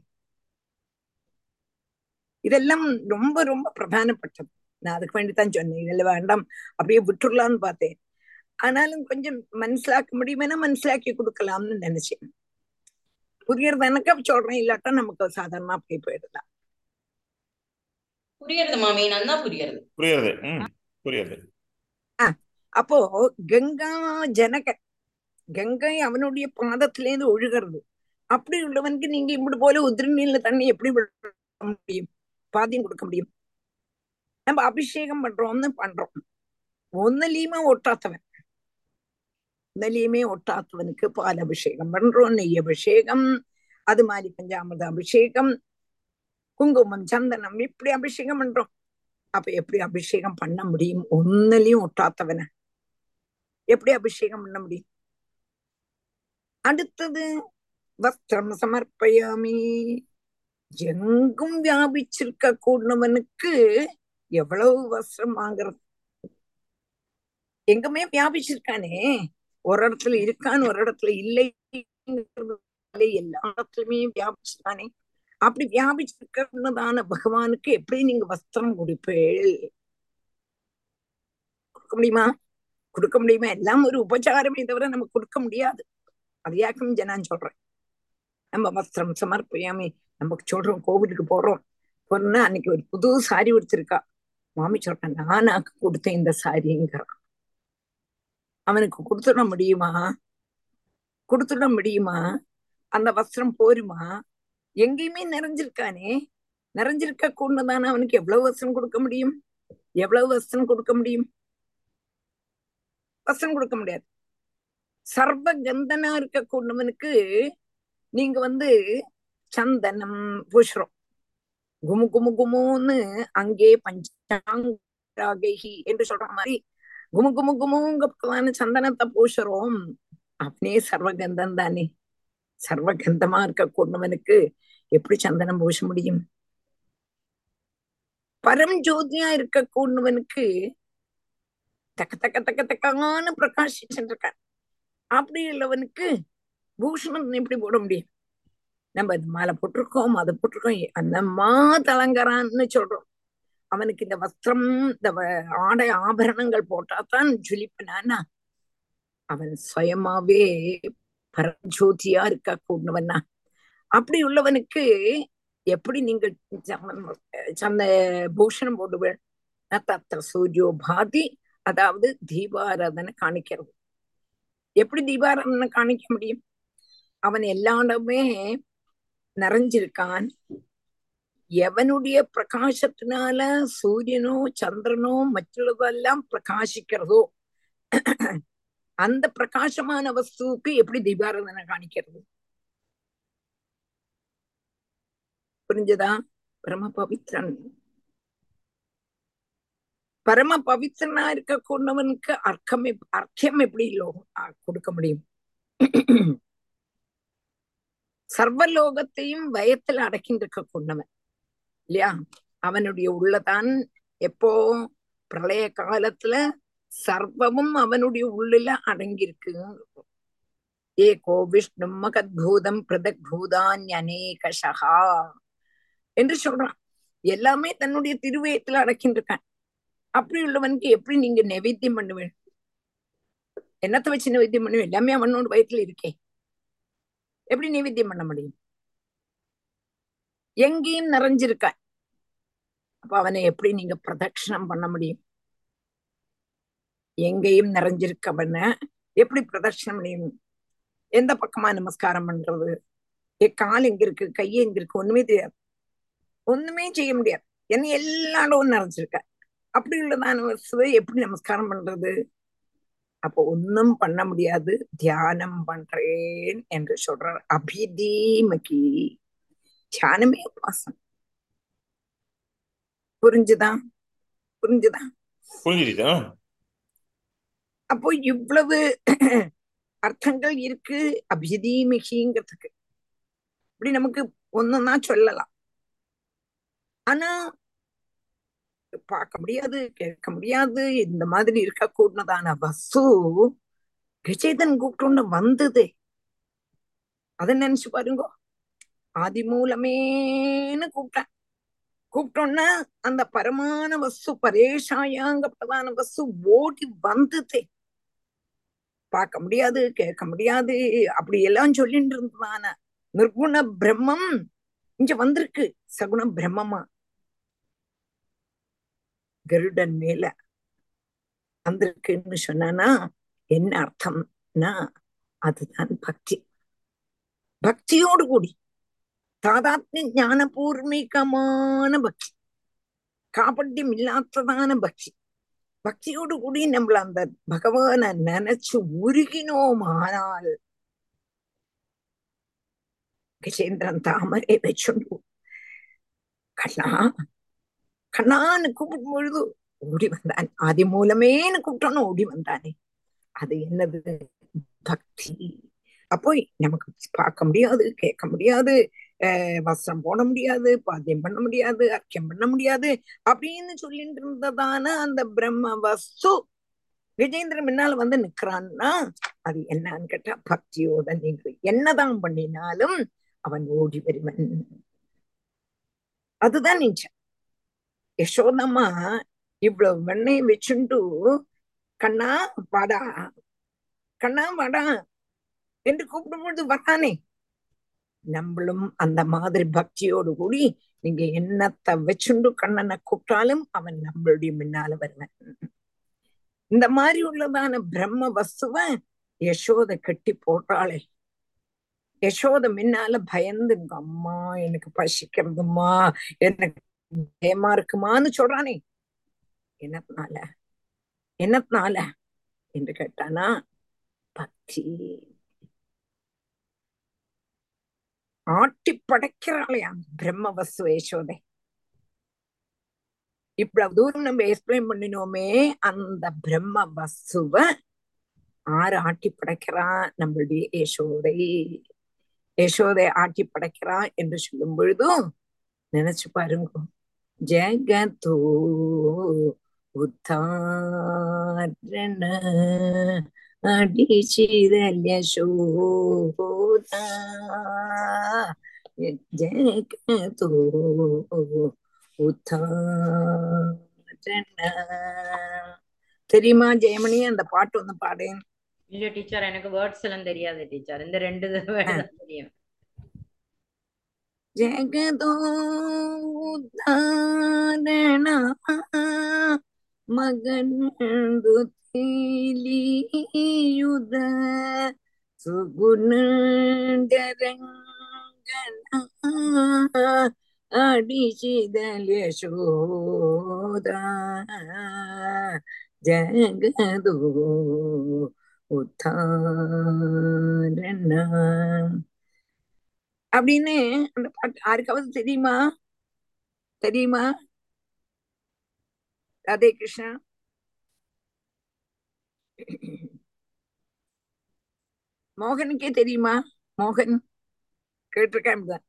இதெல்லாம் ரொம்ப ரொம்ப பிரதானப்பட்டது நான் அதுக்கு வேண்டித்தான் சொன்னேன் இதெல்லாம் வேண்டாம் அப்படியே விட்டுடலாம்னு பார்த்தேன் ஆனாலும் கொஞ்சம் மனசிலாக்க முடியுமேனா மனசிலாக்கி கொடுக்கலாம்னு நினைச்சேன் புரியறது எனக்கு சொல்றேன் இல்லாட்டா நமக்கு சாதாரணமா அப்படியே போயிடலாம் புரியுறது மாமி நன்னா புரியுறது புரியுது ம் புரியுது அப்போ கங்கா ஜனக கங்கை அவனுடைய பாதத்திலேருந்து ஒழுகிறது அப்படி உள்ளவனுக்கு நீங்க இப்படி போல உதிரநீர்ல தண்ணி எப்படி விட முடியும் பாதியம் கொடுக்க முடியும் நம்ம அபிஷேகம் பண்றோம்னு பண்றோம் ஒன்னுலயுமே ஒட்டாத்தவன் ஒன்னுலயுமே ஒட்டாத்தவனுக்கு பால் அபிஷேகம் பண்றோம் நெய் அபிஷேகம் அது மாதிரி பஞ்சாமிர்த அபிஷேகம் குங்குமம் சந்தனம் இப்படி அபிஷேகம் பண்றோம் அப்ப எப்படி அபிஷேகம் பண்ண முடியும் ஒன்னுலயும் ஒட்டாத்தவன எப்படி அபிஷேகம் பண்ண முடியும் அடுத்தது வஸ்திரம் சமர்ப்பயாமி எங்கும் வியாபிச்சிருக்க கூடவனுக்கு எவ்வளவு வஸ்திரம் வாங்குறது எங்குமே வியாபிச்சிருக்கானே ஒரு இடத்துல இருக்கான் ஒரு இடத்துல இல்லை எல்லா இடத்துலயுமே வியாபிச்சிருக்கானே அப்படி வியாபிச்சிருக்கிறதான பகவானுக்கு எப்படி நீங்க வஸ்திரம் கொடுப்பேள் கொடுக்க முடியுமா கொடுக்க முடியுமா எல்லாம் ஒரு உபச்சாரமே தவிர நமக்கு கொடுக்க முடியாது அது யாக்கும் ஜனான்னு சொல்றேன் நம்ம வஸ்திரம் சமர்ப்பயாமே நமக்கு சொல்றோம் கோவிலுக்கு போறோம் போனா அன்னைக்கு ஒரு புது சாரி உடுத்திருக்கா மாமி சொல்றேன் நானாக்கு கொடுத்தேன் இந்த சாரிங்கிறான் அவனுக்கு கொடுத்துட முடியுமா கொடுத்துட முடியுமா அந்த வஸ்திரம் போருமா எங்கேயுமே நிறைஞ்சிருக்கானே நிறைஞ்சிருக்க கூடதானே அவனுக்கு எவ்வளவு வஸ்திரம் கொடுக்க முடியும் எவ்வளவு வஸ்திரம் கொடுக்க முடியும் வஸ்திரம் கொடுக்க முடியாது சர்வ கந்தனா இருக்க கூடவனுக்கு நீங்க வந்து சந்தனம் பூசுறோம் குமு குமு குமுன்னு அங்கே பஞ்சாங்கி என்று சொல்ற மாதிரி குமு குமு குமுங்கப்பதான சந்தனத்தை பூசுறோம் அப்படியே சர்வகந்தம் தானே சர்வகந்தமா இருக்க கூடவனுக்கு எப்படி சந்தனம் பூச முடியும் பரம் ஜோதியா இருக்க கூடவனுக்கு தக்க தக்க தக்க தக்கான பிரகாசிச்சுருக்கான் அப்படி உள்ளவனுக்கு பூஷணம் எப்படி போட முடியும் நம்ம இது மாலை போட்டிருக்கோம் அதை போட்டிருக்கோம் அந்த மா தலங்கறான்னு சொல்றோம் அவனுக்கு இந்த வஸ்திரம் இந்த ஆடை ஆபரணங்கள் போட்டாதான் ஜொலிப்பனானா அவன் சுயமாவே பரஜோதியா இருக்க கூடவனா அப்படி உள்ளவனுக்கு எப்படி நீங்கள் சந்த பூஷணம் போடுவேன் தத்த சூரியோ பாதி அதாவது தீபாராதனை காணிக்கிறது எப்படி தீபாராதனை காணிக்க முடியும் அவன் எல்லா இடமே நிறைஞ்சிருக்கான் எவனுடைய பிரகாசத்தினால சூரியனோ சந்திரனோ மറ്റുള്ളதெல்லாம் பிரகாசிக்கிறதோ அந்த பிரகாசமான வஸ்துவுக்கு எப்படி தீபாராதனை காணிக்கிறது புரிஞ்சதா பரம பவித்ரன் பரம பவித்ரனா இருக்க கொண்டவனுக்கு அர்க்கம் அர்க்கம் எப்படி இல்லோ கொடுக்க முடியும் சர்வலோகத்தையும் வயத்துல அடக்கின்றிருக்க கொண்டவன் இல்லையா அவனுடைய உள்ளதான் எப்போ பிரளய காலத்துல சர்வமும் அவனுடைய உள்ளில அடங்கியிருக்கு ஏகோ விஷ்ணு மகத்பூதம் பிரதக் பூதான் அநேகஷகா என்று சொல்றான் எல்லாமே தன்னுடைய திருவயத்துல அடக்கின்றிருக்கான் அப்படி உள்ளவனுக்கு எப்படி நீங்க நைவேத்தியம் பண்ணுவேன் என்னத்தை வச்சு நைவேத்தியம் பண்ணுவேன் எல்லாமே அவனோட வயத்துல இருக்கே எப்படி நைவேத்தியம் பண்ண முடியும் எங்கேயும் நிறைஞ்சிருக்கான் அப்ப அவனை எப்படி நீங்க பிரதட்சணம் பண்ண முடியும் எங்கேயும் நிறைஞ்சிருக்கவன எப்படி பிரதட்சணம் முடியும் எந்த பக்கமா நமஸ்காரம் பண்றது என் கால் எங்க இருக்கு கை எங்க இருக்கு ஒண்ணுமே தெரியாது ஒண்ணுமே செய்ய முடியாது என்ன எல்லா இடமும் நிறைஞ்சிருக்க அப்படி உள்ளதான வசுவை எப்படி நமஸ்காரம் பண்றது அப்போ ஒன்னும் பண்ண முடியாது தியானம் பண்றேன் என்று சொல்றார் அபிதீமகி தியானமே உபாசம் புரிஞ்சுதா புரிஞ்சுதா புரிஞ்சு டீச்சர் அப்போ இவ்வளவு அர்த்தங்கள் இருக்கு அபிதீமிகிங்கிறதுக்கு இப்படி நமக்கு ஒன்னொன்னா சொல்லலாம் ஆனா பார்க்க முடியாது கேட்க முடியாது இந்த மாதிரி இருக்க கூடதான வசு விஜயதன் கூப்பிட்டு வந்ததே அத நினைச்சு பாருங்க ஆதி மூலமேன்னு கூப்பிட்டேன் கூப்பிட்டோன்னா அந்த பரமான வஸ்து பரேஷாயாங்கப்பட்டதான வஸ்து ஓடி வந்ததே பார்க்க முடியாது கேட்க முடியாது அப்படி எல்லாம் சொல்லிட்டு இருந்ததான நிர்குண பிரம்மம் இங்க வந்திருக்கு சகுண பிரம்மமா கருடன் மேல வந்திருக்குன்னு சொன்னானா என்ன அர்த்தம்னா அதுதான் பக்தி பக்தியோடு கூடி தாதாத்மிய ஞானபூர்வீகமான பக்தி காப்பட்டியம் இல்லாததான பக்தி பக்தியோடு கூடி நம்மள அந்த பகவான நினைச்சு உருகினோமானால் கஜேந்திரன் தாமரை வச்சுண்டு கண்ணா கண்ணான்னு கூப்பிடும் பொழுது ஓடி வந்தான் ஆதி மூலமேன்னு கூப்பிட்டோன்னு ஓடி வந்தானே அது என்னது பக்தி அப்போ நமக்கு பார்க்க முடியாது கேட்க முடியாது அஹ் வஸ்திரம் போட முடியாது பாத்தியம் பண்ண முடியாது அர்க்கியம் பண்ண முடியாது அப்படின்னு சொல்லிட்டு இருந்ததான அந்த பிரம்ம வஸ்து விஜேந்திரன் முன்னால வந்து நிக்கிறான்னா அது என்னன்னு கேட்டா பக்தியோட நீங்கள் என்னதான் பண்ணினாலும் அவன் ஓடி வருவன் அதுதான் நிச்சயம் யசோதம்மா இவ்வளவு வெண்ணெய் வச்சுண்டு கண்ணா வாடா கண்ணா வாடா என்று கூப்பிடும்பொழுது வரானே நம்மளும் அந்த மாதிரி பக்தியோடு கூடி நீங்க என்னத்தை வச்சுண்டு கண்ணனை கூப்பிட்டாலும் அவன் நம்மளுடைய முன்னால வருவன் இந்த மாதிரி உள்ளதான பிரம்ம வஸ்துவ யசோத கட்டி போட்டாளே யசோத முன்னால பயந்து அம்மா எனக்கு பசிக்கிறதுமா எனக்கு பயமா இருக்குமான்னு சொல்றானே என்னத்தினால என்னத்தினால என்று கேட்டானா பக்தி ஆட்டி படைக்கிறாளையா பிரம்ம வஸ்து யசோதை இவ்வளவு தூரம் நம்ம எக்ஸ்பிளைன் பண்ணினோமே அந்த பிரம்ம வஸ்துவ ஆறு ஆட்டி படைக்கிறா நம்மளுடைய யசோதை யசோதை ஆட்டி படைக்கிறா என்று சொல்லும் பொழுதும் நினைச்சு பாருங்க ஜெகதோ உத்தாரண அடிச்சிதல் யசோதா ஜெகதோ உத்தாரண தெரியுமா ஜெயமணி அந்த பாட்டு ஒண்ணு பாடேன் இல்ல டீச்சர் எனக்கு வேர்ட்ஸ் எல்லாம் தெரியாது டீச்சர் இந்த ரெண்டு வேர்டு தான் தெரியும் ജഗദോദാരണ മകനു തീലിയുത സുഗുണരംഗന അടിച്ചിതൽ യശോദ ജഗദോ உத்தாரண அப்படின்னு அந்த பாட்டு யாருக்காவது தெரியுமா தெரியுமா ராதே கிருஷ்ணா மோகனுக்கே தெரியுமா மோகன் கேட்டிருக்கேன் இப்பதான்.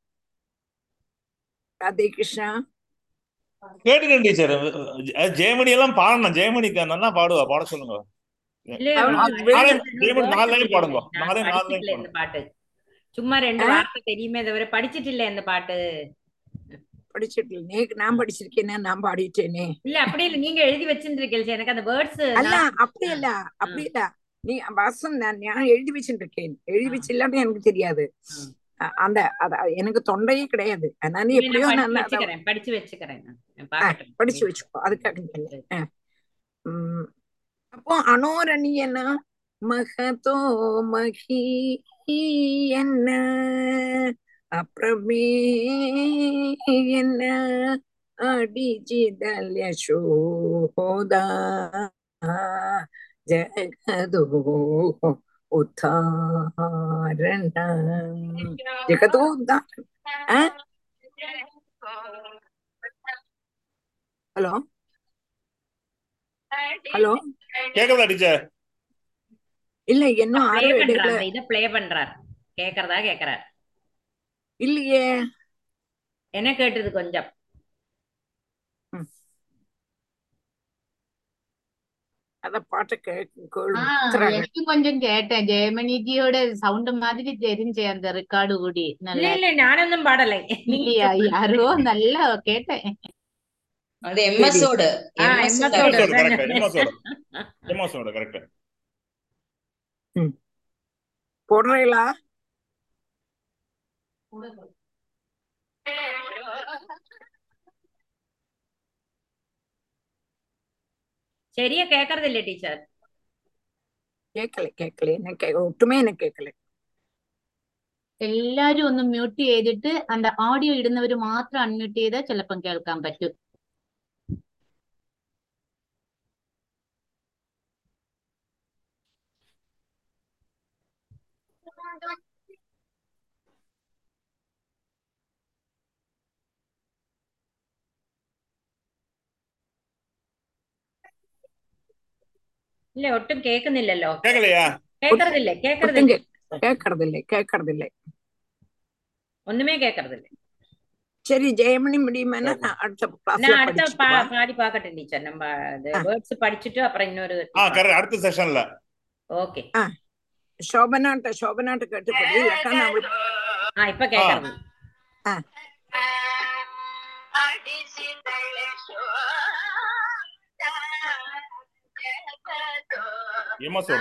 ராதே கிருஷ்ணா கேட்டுக்கேன் டீச்சர் ஜெயமணி எல்லாம் பாடணும் ஜெயமணிக்கு நல்லா பாடுவா பாட சொல்லுங்க இல்ல அவன் நான் அது வேற- படிச்சது ஜெயமணி நாலு line words பாடுங்க. தெரியாது. நான் நாலே நாலு line படிச்சிட்டில்ல இந்த பாட்டு சும்மா ரெண்டு ஆ? வார்த்தை தெரியுமே தவிர படிச்சிட்டு இல்ல இந்த பாட்டு படிச்சிட்டு நீ நான் படிச்சிருக்கேனே நான் பாடிட்டேனே இல்ல அப்படி இல்ல நீங்க எழுதி வச்சிருக்கீங்க எனக்கு அந்த வேர்ட்ஸ் அல்ல அப்படி இல்ல அப்படி இல்ல நீ வாசம் நான் நான் எழுதி வச்சுருக்கேன் எழுதி வச்சு இல்லாட்டி எனக்கு தெரியாது ம். அ- அந்த அத எனக்கு தொண்டையே கிடையாது அதனால எப்படியோ நான் படிச்சு அதை வச்சுக்கிறேன் படிச்சு வச்சுக்கிறேன் நான். நான் ஆ, பார்க்கட்டும். படிச்சு வச்சுக்கோ அதுக்காக சொன்னேன். ஆ. உம் அப்போ அனோரணியனா மகதோ மகி என்ன അപ്രമേയന അടിജിതൽ യശോദ ജഗദോ ഉദ്ധാരണം ജഗതോ ഉദ്ധാരണം ആ ஹலோ ஹலோ கேக்குதா டீச்சர் இல்ல இன்னும் ப்ளே ஆரோ பண்றார் இடையில அந்த இதை ப்ளே பண்றார் கேக்குறதா கேக்குறார் இல்லையே என்ன கேட்டது கொஞ்சம் அத பாட்டு ஆ கேட்கிறாங்க எனக்கும் கொஞ்சம் கேட்டேன் ஜெயமணிஜியோட சவுண்ட் மாதிரி தெரிஞ்சு அந்த ரெக்கார்டு கூடி இல்ல நல்லா இல்ல நானொന്നും பாடலை இல்லையா யாரோ நல்லா கேட்டேன் அது எம்எஸ் ஓட ஆ, எம்எஸ் MS ஓட. எம்எஸோட கரெக்ட் எம்எஸோட எம்எஸோட கரெக்ட் போடுறீங்களா சரியா கேக்குறது இல்ல டீச்சர் கேட்கல கேட்கல என்ன கே ഒട്ടുമേ எனக்கு കേൾക്കല എല്ലാരും ഒന്ന് മ്യൂട്ട് ചെയ്തിട്ട് அந்த ഓഡിയോ ഇടുന്നവര് മാത്രം അൺമ്യൂട്ട് ചെയ്താൽ ചിലപ്പം കേൾക്കാൻ പറ്റും இல்ல ഒട്ടും കേക്കുന്നില്ലല്ലോ கேக்கலையா കേക്കறതില്ലേ ഒട്ടും കേക്കறതില്ലേ കേ- കേൾക്കறതില്ലേ കേൾക്കறതില്ലേ ഒന്നുമേ കേക്കறതില്ലേ சரி ஜெயமணி முடியுமானா நான் அடுத்த நான் கிளாஸ்ல அடுத்த படிச்சுட்டு பா வா பாதி பாக்கட்டும் டீச்சர் நம்ம ஆ. வேர்ட்ஸ் படிச்சுட்டு அப்புறம் இன்னொரு ஆ கரெக்ட் அடுத்த செஷன்ல ஓகே ശോഭനാട്ട ശോഭനാട്ട കേട്ട് പടി ഇല്ലാട്ടാ நான் அவளுக்கு ஆ இப்ப கேக்குறது ஆ. எம்எஸோட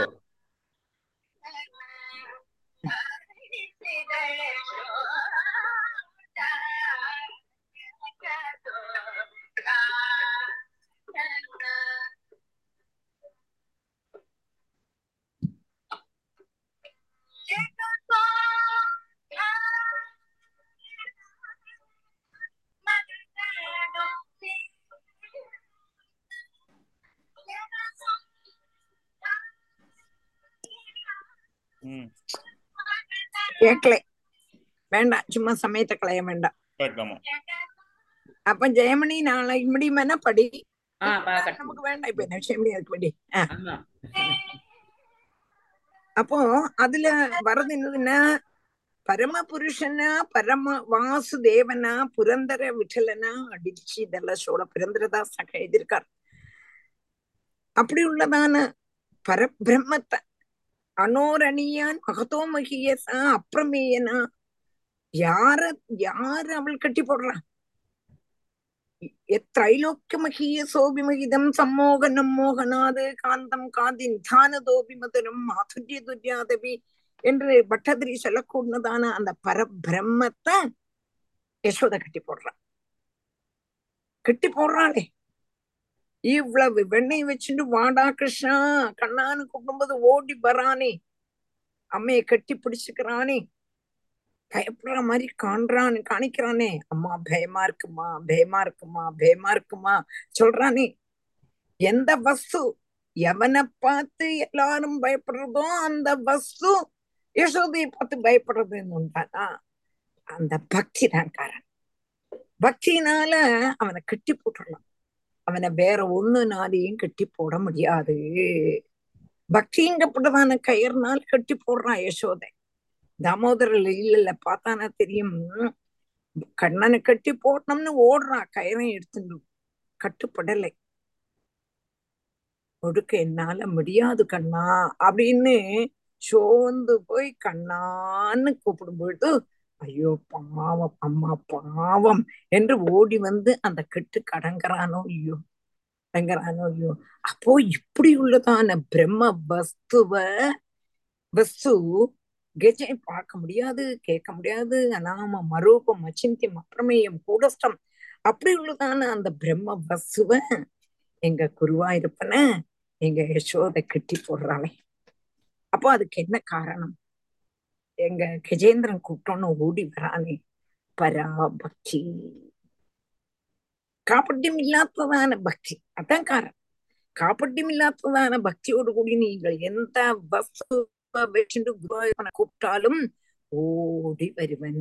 ம் கேட்கல வேண்டாம் சும்மா சமயத்தை களைய வேண்டாம் கரெக்ட் ஆமா அப்ப ஜெயமணி நாளைக்கு முடியுமானா படி ஆ பாக்கட்டும் நமக்கு வேண்டாம் இப்ப என்ன விஷயம் முடியாது படி ஆ. ஆமா அப்போ அதுல வரது என்னதுன்னா பரமபுருஷனா பரம வாசுதேவனா புரந்தர விட்டலனா அடிச்சு இதெல்லாம் சோழ புரந்தரதாச எழுதியிருக்கார் அப்படி உள்ளதான பரபிரம்மத்தை அனோரணியான் மகதோ மகியசா அப்பிரமேயனா யார யாரு அவள் கட்டி போடுறான் ത്രൈലോക്യമഹീയസോഭിമഹിതം സമ്മോഹനം മോഹനാത് കാന്തം കാന്തി നിധാനതോപി മധുരം മാധുര്യ துர்யாதபி என்று பட்டதிரி சொல்லக்கூடதான அந்த பரபிரம்மத்தை யசோத கட்டி போடுறான் கட்டி போடுறாளே இவ்வளவு வெண்ணெய் வச்சுட்டு வாடா கிருஷ்ணா கண்ணான்னு கூப்பிடும்போது ஓடி வரானே அம்மையை கட்டி பிடிச்சுக்கிறானே பயப்படுற மாதிரி காண்றான்னு காணிக்கிறானே அம்மா பயமா இருக்குமா பயமா இருக்குமா பயமா இருக்குமா சொல்றானே எந்த வஸ்து எவனை பார்த்து எல்லாரும் பயப்படுறதோ அந்த வஸ்து யசோதையை பார்த்து பயப்படுறதுன்னு உண்டானா அந்த பக்தி தான் காரணம் பக்தினால அவனை கட்டி போட்டுடலாம் அவனை வேற ஒண்ணுனாலையும் கட்டி போட முடியாது பக்திங்கப்பட்டதான கயிறுனால கட்டி போடுறான் யசோதை தாமோதரில் இல்ல இல்ல பார்த்தானா தெரியும் கண்ணனை கட்டி போடணும்னு ஓடுறான் கயிறை எடுத்துட்டு கட்டுப்படலை ஒடுக்க என்னால முடியாது கண்ணா அப்படின்னு சோர்ந்து போய் கண்ணான்னு கூப்பிடும் பொழுது ஐயோ பாவம் அம்மா பாவம் என்று ஓடி வந்து அந்த கெட்டு கடங்குறானோ ஐயோ கடங்குறானோ ஐயோ அப்போ இப்படி உள்ளதான பிரம்ம வஸ்துவ வஸ்து கெஜை பார்க்க முடியாது கேட்க முடியாது அனாமம் அரூபம் அச்சிந்தியம் அப்பிரமேயம் கூடஸ்டம் அப்படி உள்ளதான அந்த பிரம்ம வசுவ எங்க குருவாயிருப்பன எங்க யசோதை கட்டி போடுறாளே அப்போ அதுக்கு என்ன காரணம் எங்க கஜேந்திரன் கூப்பிட்டோன்னு ஓடி வரானே പരാഭക്തി കാപട്യമില്ലാത്തതാണ് ഭക്തി അതാ കാരണം കാപട്യമില്ലാത്തതാണ് ഭക്തിയോടുകൂടി നിങ്ങൾ എന്താ വസ്തു വെച്ചിട്ട് ഗുരുവായൂരപ്പനെ കൂപ്പിട്ടാലും ഓടി വരുവൻ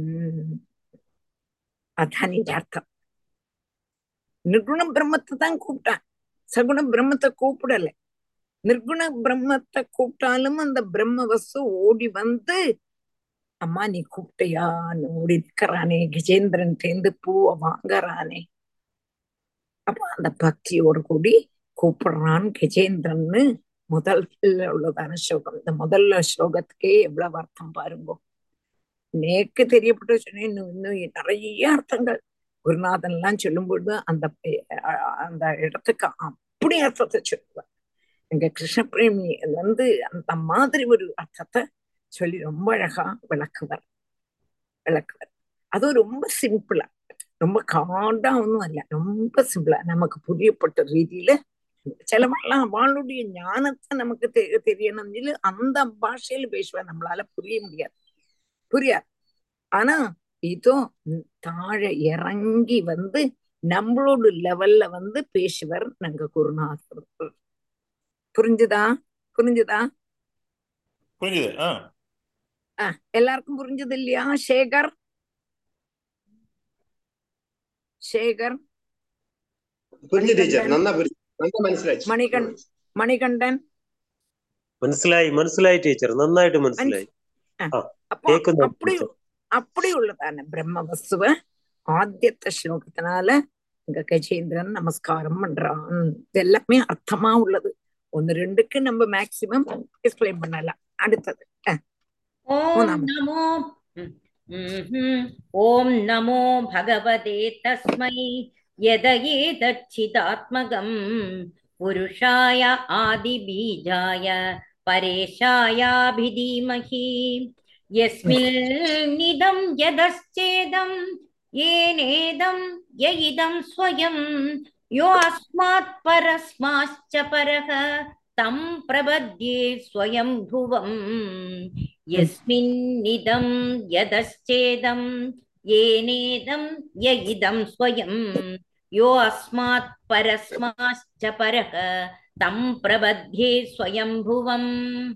അതാണ് ഇതിന്റെ അർത്ഥം நிர்குண பிரம்மத்தை தான் கூப்பிட்டான் சகுண பிரம்மத்தை கூப்பிடல நிர்குண பிரம்மத்தை கூப்பிட்டாலும் அந்த பிரம்ம வஸ்து ஓடி வந்து அம்மா நீ கூப்பிட்டையான்னு ஓடி நிக்கிறானே கஜேந்திரன் தேர்ந்து பூவை வாங்கறானே அப்ப அந்த பக்தியோடு கூடி கூப்பிடுறான் கஜேந்திரன்னு முதல்ல உள்ளதான ஸ்லோகம் இந்த முதல்ல ஸ்லோகத்துக்கே எவ்வளவு அர்த்தம் பாருங்க நேக்கு தெரியப்பட்ட சொன்னேன் இன்னும் இன்னும் நிறைய அர்த்தங்கள் குருநாதன் எல்லாம் சொல்லும் பொழுது அந்த அந்த இடத்துக்கு அப்படி அர்த்தத்தை சொல்லுவார் எங்க கிருஷ்ணபிரேமி வந்து அந்த மாதிரி ஒரு அர்த்தத்தை சொல்லி ரொம்ப அழகா விளக்குவார் விளக்குவார் அதுவும் ரொம்ப சிம்பிளா ரொம்ப காடா ஒன்றும் அல்ல ரொம்ப சிம்பிளா நமக்கு புரியப்பட்ட ரீதியில சிலவெல்லாம் அவளுடைய ஞானத்தை நமக்கு தெ தெரியணும் அந்த பாஷையில பேசுவார் நம்மளால புரிய முடியாது புரியாது ஆனா இதோ தாழ இறங்கி வந்து நம்மளோட லெவல்ல வந்து பேசுவர் நாங்க குருநாதர் புரிஞ்சுதா புரிஞ்சுதா புரிஞ்சுது ஆ எல்லாருக்கும் புரிஞ்சது இல்லையா சேகர் சேகர் புரிஞ்சு ടീച്ചർ നന്നാ പുരിഞ്ഞു നന്നാ മനസ്സിലായി മണികണ്ഠൻ മണികണ്ഠൻ മനസ്സിലായി മനസ്സിലായി ടീച്ചർ നന്നായിട്ട് മനസ്സിലായി അപ്പൊ അപ്പടി அப்படியுள்ளதான பிரம்ம வஸ்துவ ஆத்தியத்த ஸ்லோகத்தினால இங்க கஜேந்திரன் நமஸ்காரம் பண்றான் இது எல்லாமே அர்த்தமா உள்ளது ஒன்னு ரெண்டுக்கு நம்ம மேக்சிமம் எக்ஸ்பிளைன் பண்ணலாம் அடுத்தது ஓம் நமோ ஓம் நமோ பகவதே தஸ்மை யதயேதச்சிதாத்மகம் புருஷாய ஆதிபீஜாய பரேஷாயாபிதீமஹி यस्मिन्निदं यदश्चेदं येनेदं य इदं स्वयं यो अस्मात् परस्माश्च परः तं प्रपद्ये स्वयं भुवम् यस्मिन्निदं यदश्चेदं येनेदं य इदं स्वयं यो अस्मात् परस्माश्च परः तं प्रबध्ये स्वयंभुवम्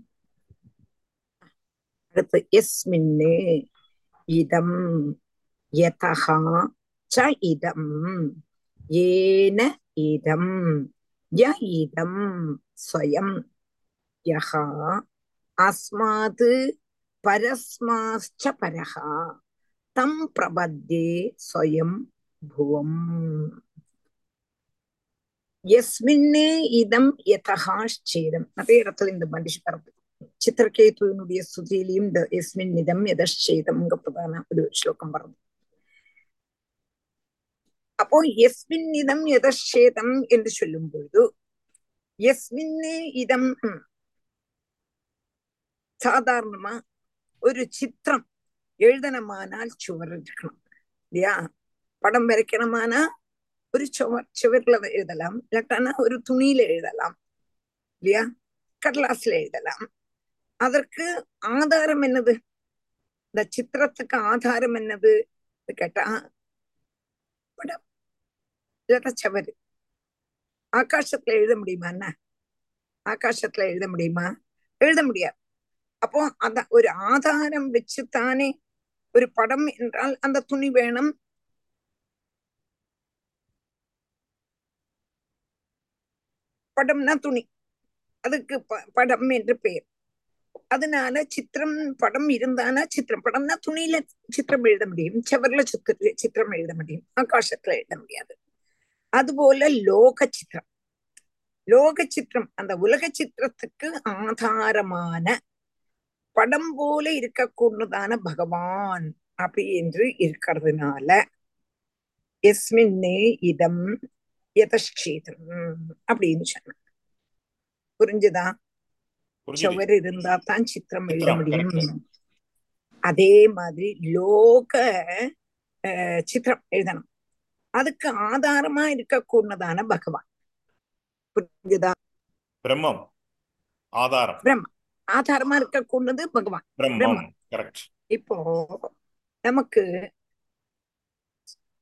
அடுத்து எஸ்மின்னு இதம் யதா ச இதம் ஏன இதம் ய இதம் ஸ்வயம் யஹ அஸ்மாத் பரஸ்மாச்ச பரஹ தம் பிரபத்யே ஸ்வயம் புவம் எஸ்மின்னு இதம் யதஹாச்சேதம் நிறைய இடத்துல இந்த மனுஷ வருது சித்திரகேதுவினுடைய ஸ்துதியிலையும் இந்த எஸ்மின் நிதம் எதேதம்ங்கிறதான ஒரு ஸ்லோகம் வருது அப்போ எஸ்மின் இதம் எதேதம் என்று சொல்லும் பொழுது எஸ்மின்னு இதம் சாதாரணமா ஒரு சித்திரம் எழுதணுமானால் சுவர் இருக்கணும் இல்லையா படம் வரைக்கணுமானா ஒரு சுவர் சுவர்ல எழுதலாம் இல்லாட்டானா ஒரு துணியில எழுதலாம் இல்லையா கடலாஸ்ல எழுதலாம் அதற்கு ஆதாரம் என்னது இந்த சித்திரத்துக்கு ஆதாரம் என்னது கேட்டா படம் இல்லாட்டா சவரு ஆகாசத்துல எழுத முடியுமா என்ன ஆகாசத்துல எழுத முடியுமா எழுத முடியாது அப்போ அந்த ஒரு ஆதாரம் வச்சுத்தானே ஒரு படம் என்றால் அந்த துணி வேணும் படம்னா துணி அதுக்கு படம் என்று பெயர் அதனால சித்திரம் படம் இருந்தானா சித்திரம் படம்னா துணியில சித்திரம் எழுத முடியும் செவர்ல சித்திர சித்திரம் எழுத முடியும் ஆகாசத்துல எழுத முடியாது அதுபோல லோக சித்திரம் லோக சித்திரம் அந்த உலக சித்திரத்துக்கு ஆதாரமான படம் போல இருக்கக்கூடதான பகவான் அப்படி என்று இருக்கிறதுனால எஸ்மின்னே இதம் யதஸ்சேதம் அப்படின்னு சொன்ன புரிஞ்சுதா சுவர் இருந்தா தான் சித்திரம் எழுத முடியும் அதே மாதிரி லோக சித்திரம் எழுதணும் அதுக்கு ஆதாரமா இருக்கக்கூடதான பகவான் புரிஞ்சுதா பிரம்மம் ஆதாரம் பிரம்மம் ஆதாரமா இருக்கக்கூடது பகவான் பிரம்மம் கரெக்ட் இப்போ நமக்கு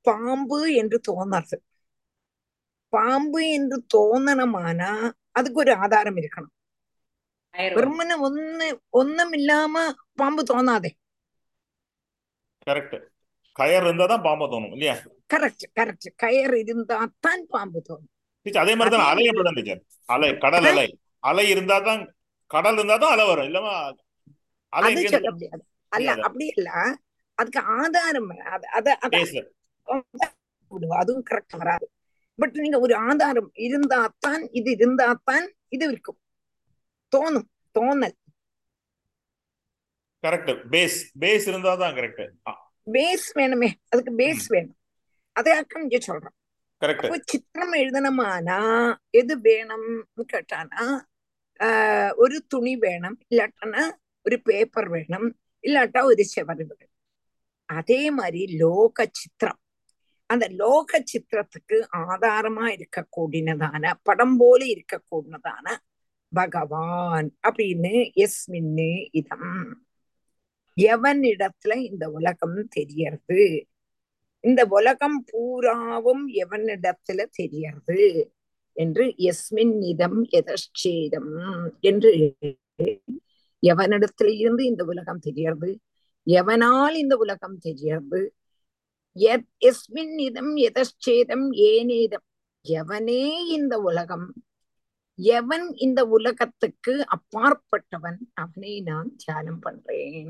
பாம்பு என்று தோணுறது பாம்பு என்று தோணணுமானா அதுக்கு ஒரு ஆதாரம் இருக்கணும் கயிறு வேணும். வெறுமனே ஒண்ணு ஒண்ணும் இல்லாம பாம்பு தோணாதே கரெக்ட் கயர் இருந்தா தான் பாம்பு தோணும் இல்லையா கரெக்ட் கரெக்ட் கயர் இருந்தாத்தான் பாம்பு தோணும் டீச்சர் அதே மாதிரி தான் அதே அலை அப்படிதான் டீச்சர் அலை கடல் அலை அலை இருந்தா தான் கடல் இருந்தா தான் அலை வரும் இல்லாம அலை அது எங்க சொல்ல முடியாது அல்ல முடியாது. அப்படி இல்ல அதுக்கு ஆதாரம் வேணும். அது அத அத பேசல விடுவோம் அதுவும் கரெக்ட் வராது பட் நீங்க ஒரு ஆதாரம் இருந்தாத்தான் இது இருந்தாத்தான் இது இருக்கும் தோணும் தோணல் கரெக்ட் பேஸ் பேஸ் இருந்தா தான் கரெக்ட் பேஸ் வேணுமே அதுக்கு பேஸ் வேணும் அதையாக்கம் இங்க சொல்றோம் கரெக்ட் அப்போ சித்திரம் எழுதணுமானா எது வேணும்னு கேட்டானா ஆஹ் ஒரு துணி வேணும் இல்லாட்டனா ஒரு பேப்பர் வேணும் இல்லாட்டா ஒரு செவரு வேணும் அதே மாதிரி லோக சித்திரம் அந்த லோக சித்திரத்துக்கு ஆதாரமா இருக்கக்கூடியதான படம் போல இருக்கக்கூடியதான பகவான் அப்படின்னு எஸ்மின்னு இதம் எவனிடத்துல இந்த உலகம் தெரியறது இந்த உலகம் பூராவும் எவனிடத்துல தெரியறது என்று எஸ்மின் இதம் எதச்சேதம் என்று எவனிடத்துல இருந்து இந்த உலகம் தெரியறது எவனால் இந்த உலகம் தெரியறது எத்- எஸ்மின் இதம் எதச்சேதம் ஏனேதம் எவனே இந்த உலகம் எவன் இந்த உலகத்துக்கு அப்பாற்பட்டவன் அவனை நான் தியானம் பண்றேன்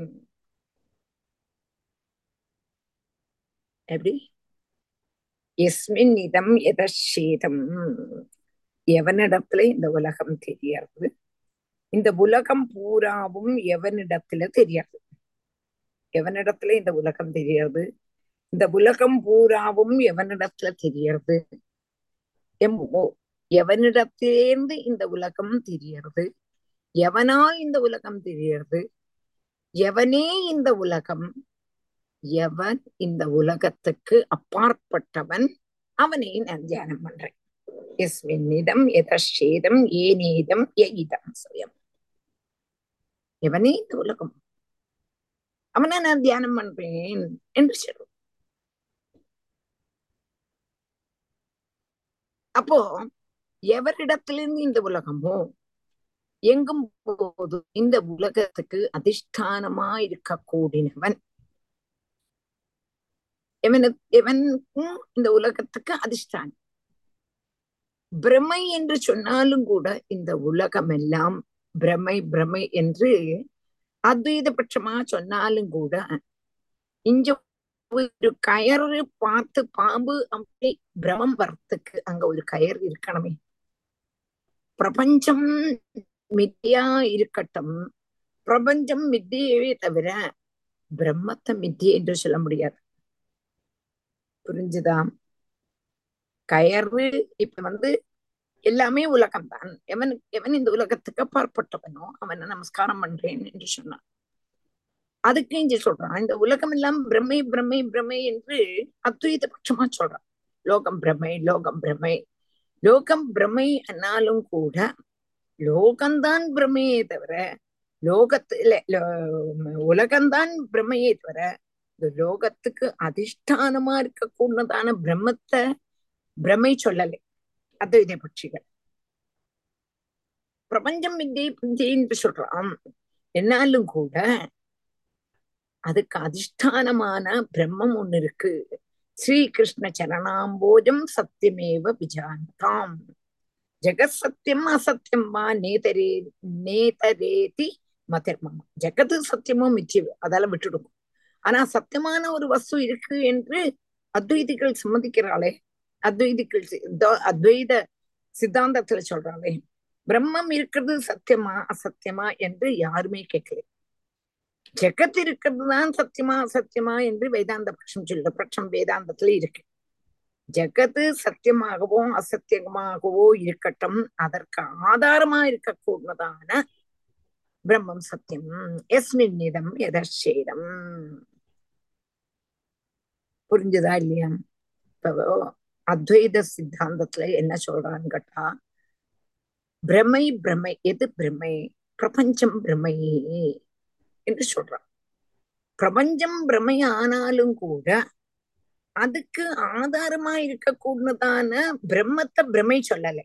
எப்படி எஸ்மின் இதம் எதச்சேதம் எவனிடத்துல இந்த உலகம் தெரியறது இந்த உலகம் பூராவும் எவனிடத்துல தெரியறது எவனிடத்துல இந்த உலகம் தெரியறது இந்த உலகம் பூராவும் எவனிடத்துல தெரியறது எம் ஓ- எவனிடத்திலேருந்து இந்த உலகம் தெரியறது எவனால் இந்த உலகம் தெரியறது எவனே இந்த உலகம் எவன் இந்த உலகத்துக்கு அப்பாற்பட்டவன் அவனை நான் தியானம் பண்றேன் எஸ்மின்னிதம் எதேதம் ஏனேதம் எயிதம் சுயம் எவனே இந்த உலகம் அவனை நான் தியானம் பண்றேன் என்று சொல்லுவோம் அப்போ எவரிடத்திலிருந்து இந்த உலகமோ எங்கும் போது இந்த உலகத்துக்கு அதிஷ்டானமா இருக்கக்கூடியவன் எவனு எவனுக்கும் இந்த உலகத்துக்கு அதிஷ்டானம் பிரமை என்று சொன்னாலும் கூட இந்த உலகம் எல்லாம் பிரமை பிரமை என்று அத்வைத பட்சமா சொன்னாலும் கூட இங்க ஒரு கயறு பார்த்து பாம்பு அப்படி பிரமம் வரத்துக்கு அங்க ஒரு கயர் இருக்கணுமே பிரபஞ்சம் மித்தியா இருக்கட்டும் பிரபஞ்சம் மித்தியவே தவிர பிரம்மத்தை மித்தியை என்று சொல்ல முடியாது புரிஞ்சுதா கயறு இப்ப வந்து எல்லாமே உலகம்தான் எவன் எவன் இந்த உலகத்துக்கு அப்பாற்பட்டவனோ அவனை நமஸ்காரம் பண்றேன் என்று சொன்னான் அதுக்கு இங்க சொல்றான் இந்த உலகம் எல்லாம் பிரமை பிரமை பிரமை என்று அத்வைத பட்சமா சொல்றான் லோகம் பிரமை லோகம் பிரமை லோகம் பிரமை ஆனாலும் கூட லோகம்தான் பிரமையே தவிர லோகத்துல லோ- உலகம்தான் பிரமையே தவிர இந்த லோகத்துக்கு அதிஷ்டானமா இருக்கக்கூடதான பிரம்மத்தை பிரமை சொல்லலை அத்வைத பட்சிகள் பிரபஞ்சம் வித்யை வித்யை என்று சொல்றான் என்னாலும் கூட அதுக்கு அதிஷ்டானமான பிரம்மம் ஒண்ணு இருக்கு ஸ்ரீகிருஷ்ண சரணாம்போஜம் சத்தியமேவ விஜானதாம் ஜெகத் சத்தியம் அசத்தியம் வா நேதரே நேதரேதி மதிர்மம் ஜெகத்து சத்தியமும் மிச்சம் அதெல்லாம் விட்டுடும் ஆனா சத்தியமான ஒரு வஸ்து இருக்கு என்று அத்வைதிகள் சம்மதிக்கிறாளே அத்வைதிகள் சி- த- அத்வைத சித்தாந்தத்துல சொல்றாளே பிரம்மம் இருக்கிறது சத்தியமா அசத்தியமா என்று யாருமே கேட்கல ஜெகத் இருக்கிறது தான் சத்தியமா அசத்தியமா என்று வேதாந்த பட்சம் சொல்ல பட்சம் வேதாந்தத்துல இருக்கு ஜெகத்து சத்தியமாகவோ அசத்தியமாகவோ இருக்கட்டும் அதற்கு ஆதாரமா இருக்கக்கூடதான பிரம்மம் சத்தியம் எஸ்மின்னிதம் எதர்ஷேதம் புரிஞ்சுதா இல்லையா இப்போ அத்வைத சித்தாந்தத்துல என்ன சொல்றான்னு கேட்டா பிரமை பிரமை எது பிரமை பிரபஞ்சம் பிரமை என்று சொல்றான் பிரபஞ்சம் பிரமை ஆனாலும் கூட அதுக்கு ஆதாரமா இருக்க கூடதான பிரம்மத்தை பிரமை சொல்லலை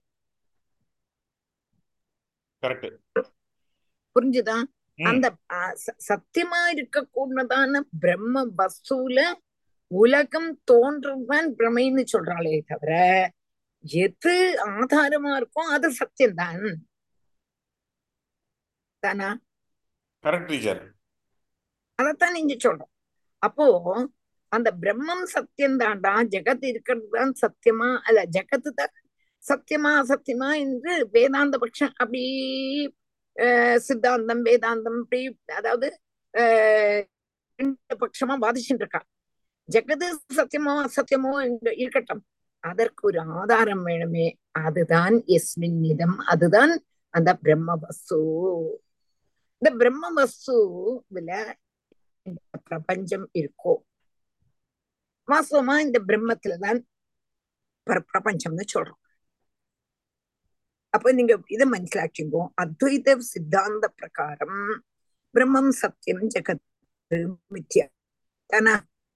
கரெக்ட் புரிஞ்சுதா ம் அந்த ஆ, ச- சத்தியமா இருக்க கூடதான பிரம்ம வஸ்துல உலகம் தோன்றதுதான் பிரமைன்னு சொல்றாளே தவிர எது ஆதாரமா இருக்கோ அது சத்தியம்தான் தானா கரெக்ட் டீச்சர் அதத்தான் நீங்க சொல்றோம் அப்போ அந்த பிரம்மம் சத்தியம் தாண்டா ஜெகத் இருக்கிறது தான் சத்தியமா அல்ல ஜெகத்து தான் சத்தியமா அசத்தியமா என்று வேதாந்த பட்சம் அப்படி அஹ், சித்தாந்தம் வேதாந்தம் இப்படி அதாவது அஹ், ரெண்டு பட்சமா வாதிச்சுட்டு இருக்கா ஜெகது சத்தியமோ அசத்தியமோ என்று இருக்கட்டும் அதற்கு ஒரு ஆதாரம் வேணுமே அதுதான் எஸ்மின் இதம் அதுதான் அந்த பிரம்ம வஸ்து இந்த பிரம்ம வஸ்துல இந்த பிரபஞ்சம் இருக்கோ வாஸ்தவமா இந்த பிரம்மத்துலதான் பிர- பிரபஞ்சம்னு சொல்றோம் அப்ப நீங்க இதை மனசிலாக்கிங்கோ அத்வைத சித்தாந்த பிரகாரம் பிரம்மம் சத்தியம் ஜெகத் மித்யா தானா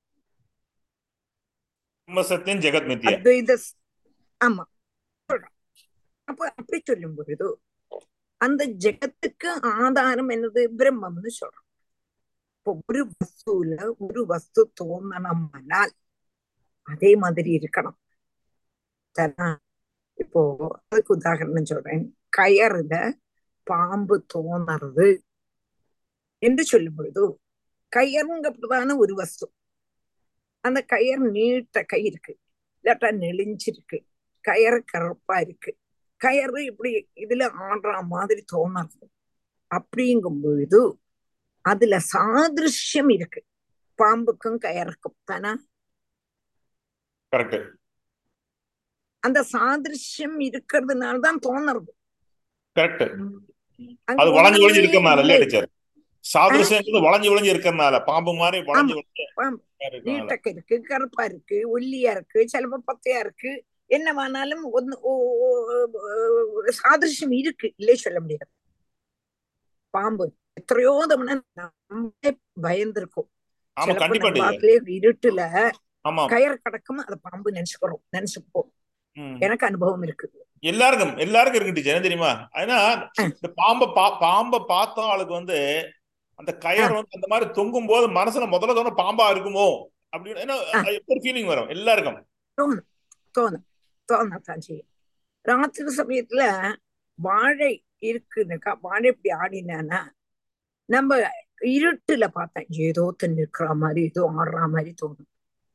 பிரம்ம சத்தியம் ஜெகத் மித்யா அத்வைத ஸ்- ஆமா சொல்றோம் அப்ப அப்படி சொல்லும் பொழுது அந்த ஜெகத்துக்கு ஆதாரம் என்னது பிரம்மம்னு சொல்றோம் இப்போ ஒரு வஸ்துல ஒரு வஸ்து தோணணும்னால் அதே மாதிரி இருக்கணும் சரியா? இப்போ அதுக்கு உதாரணம் சொல்றேன் கயறுல பாம்பு தோணுறது என்று சொல்லும் பொழுது கயறுங்கப்பட்டதான ஒரு வஸ்து அந்த கயர் நீட்ட கயிறுக்கு இல்லாட்டா நெளிஞ்சிருக்கு கயறு கருப்பா இருக்கு கயறு இப்படி இதுல ஆடுற மாதிரி தோணுறது அப்படிங்கும் பொழுது அதுல சாதிருஷ்யம் இருக்கு பாம்புக்கும் கயறுக்கும் தானே கரெக்ட் அந்த சாதிருஷ்யம் இருக்கிறதுனால தான் தோணுறது கரெக்ட் அங்க அது வளைஞ்சு வளைஞ்சு ஒண்ணுமே இருக்கறனால இல்லையா இல்லை டீச்சர் சாதிருஷ்யன்றது வளைஞ்சு வளைஞ்சு இருக்கறனால பாம்பு மாதிரி வளைஞ்சு ஆமா வளைஞ்சு பாம்பு இருக்கறனால நீட்டக்க இருக்கு கருப்பா இருக்கு ஒல்லியா இருக்கு சிலப்ப பத்தையா இருக்கு என்னவானாலும் ஒன்னு ஓ- ஓ- ஓ- சாதிருஷ்யம் இருக்கு இல்லையே சொல்ல முடியாது பாம்பு எத்தனையோ தவணை நம்மளே பயந்திருக்கோம் ஆமா சிலப்ப கண்டிப்பா நம்ம டீச்சர் வாக்குலயே இருட்டுல ஆமா கயறு கிடக்கும் அதை பாம்பு நினைச்சுக்கிறோம் நினைச்சுப்போம் ம். எனக்கு அனுபவம் இருக்கு எல்லாருக்கும் எல்லாருக்கும் இருக்கு டீச்சர் என்ன தெரியுமா ஏன்னா அஹ், இந்த பாம்பை பா பாம்பை பார்த்தோம் ஆளுக்கு வந்து அந்த கயர் அஹ், வந்து அந்த மாதிரி தொங்கும் போது மனசுல முதல்ல தோணும் பாம்பா இருக்குமோ அப்படின்னு ஏன்னா அஹ், அது ஒரு ஃபீலிங் வரும் எல்லாருக்கும் தோணும் தோணும் தோணத்தான் செய்யும் ராத்திரி சமயத்துல வாழை இருக்குன்னுக்கா வாழை இப்படி ஆடினானா நம்ம இருட்டுல பார்த்தேன் ஏதோ தன் நிற்கிற மாதிரி ஏதோ ஆடுற மாதிரி தோணும்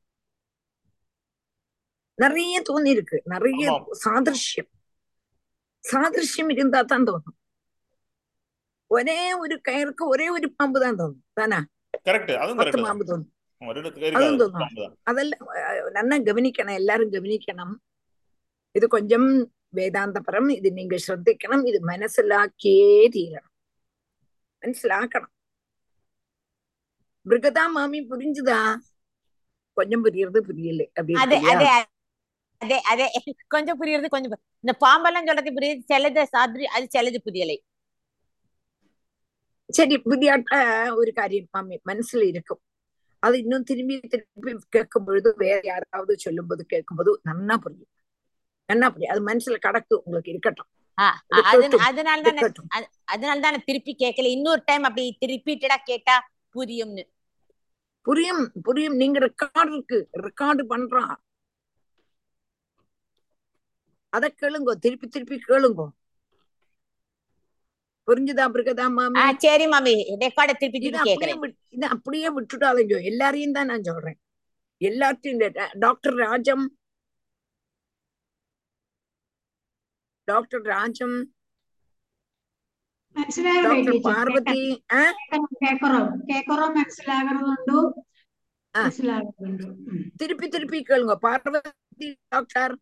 நிறைய தோணி இருக்கு நிறைய ஆமா சாதிருஷ்யம் சாதிருஷ்யம் இருந்தா தான் தோணும் ஒரே ஒரு கயருக்கு ஒரே ஒரு பாம்பு தான் தோணும் தானே கரெக்ட் அதுவும் பத்து கரெக்ட் தான் பாம்பு தோணும் ஆமா, ரெண்டு இருக்காது அதுவும் தோணும் பாம்பு தான் அதெல்லாம் அஹ், நல்லா கவனிக்கணும் எல்லாரும் கவனிக்கணும் இது கொஞ்சம் വേദാന്തപരം ഇത് നിങ്ങൾ ശ്രദ്ധിക്കണം ഇത് മനസ്സിലാക്കിയേ തീരണം മനസ്സിലാക്കണം மிருகதா மாமி புரிஞ்சுதா கொஞ்சம் புரியுறது புரியல அப்படி அதே இருக்கு அதே இல்லையா அதே அதே கொஞ்சம் புரியுறது கொஞ்சம் பு- இந்த பாம்பெல்லாம் சொல்றது புரியுது சிலது சாதிரி அது சிலது புரியலை சரி புரியாட்ட ஒரு காரியம் மாமி മനസ്സിൽ இருக்கும் அது இன்னும் திரும்பி திரும்பி கேட்கும் பொழுது வேற யாராவது சொல்லும்போது கேட்கும்போது நன்னா புரியும் நன்னா புரியும் அது மனசுல கடக்கு உங்களுக்கு இருக்கட்டும் ஆ, அ- அது இருக்கட்டும் அதனால தானே இருக்கட்டும் அ- அதனால தானே திருப்பி கேட்கல இன்னொரு டைம் அப்படி ரிப்பீட்டடா கேட்டா புரியும்னு புரியும் புரியும் நீங்க ரெக்கார்டு இருக்கு ரெக்கார்டு பண்றான் அத கேளுங்க திருப்பி திருப்பி கேளுங்க புரிஞ்சுதா பிருகதா ஆ மாமி சரி மாமி ரெக்கார்ட திருப்பி இது திருப்பி அப்படியே கேக்குறேன் விட்- இது அப்படியே விட்டுடாதீங்க எல்லாரையும் தான் நான் சொல்றேன் எல்லாத்தையும் இந்த ட- டாக்டர் ராஜம் டாக்டர் ராஜம் മനസ്സിലായോ டாக்டர் ടീച്ചർ பார்வதி ആ കേക്കറോ കേക്കറോ മനസ്സിലാകുന്നുണ്ടോ ആ മനസ്സിലാകുന്നുണ്ടോ ഉം. திருப்பி திருப்பி கேளுங்க பார்வதி டாக்டர்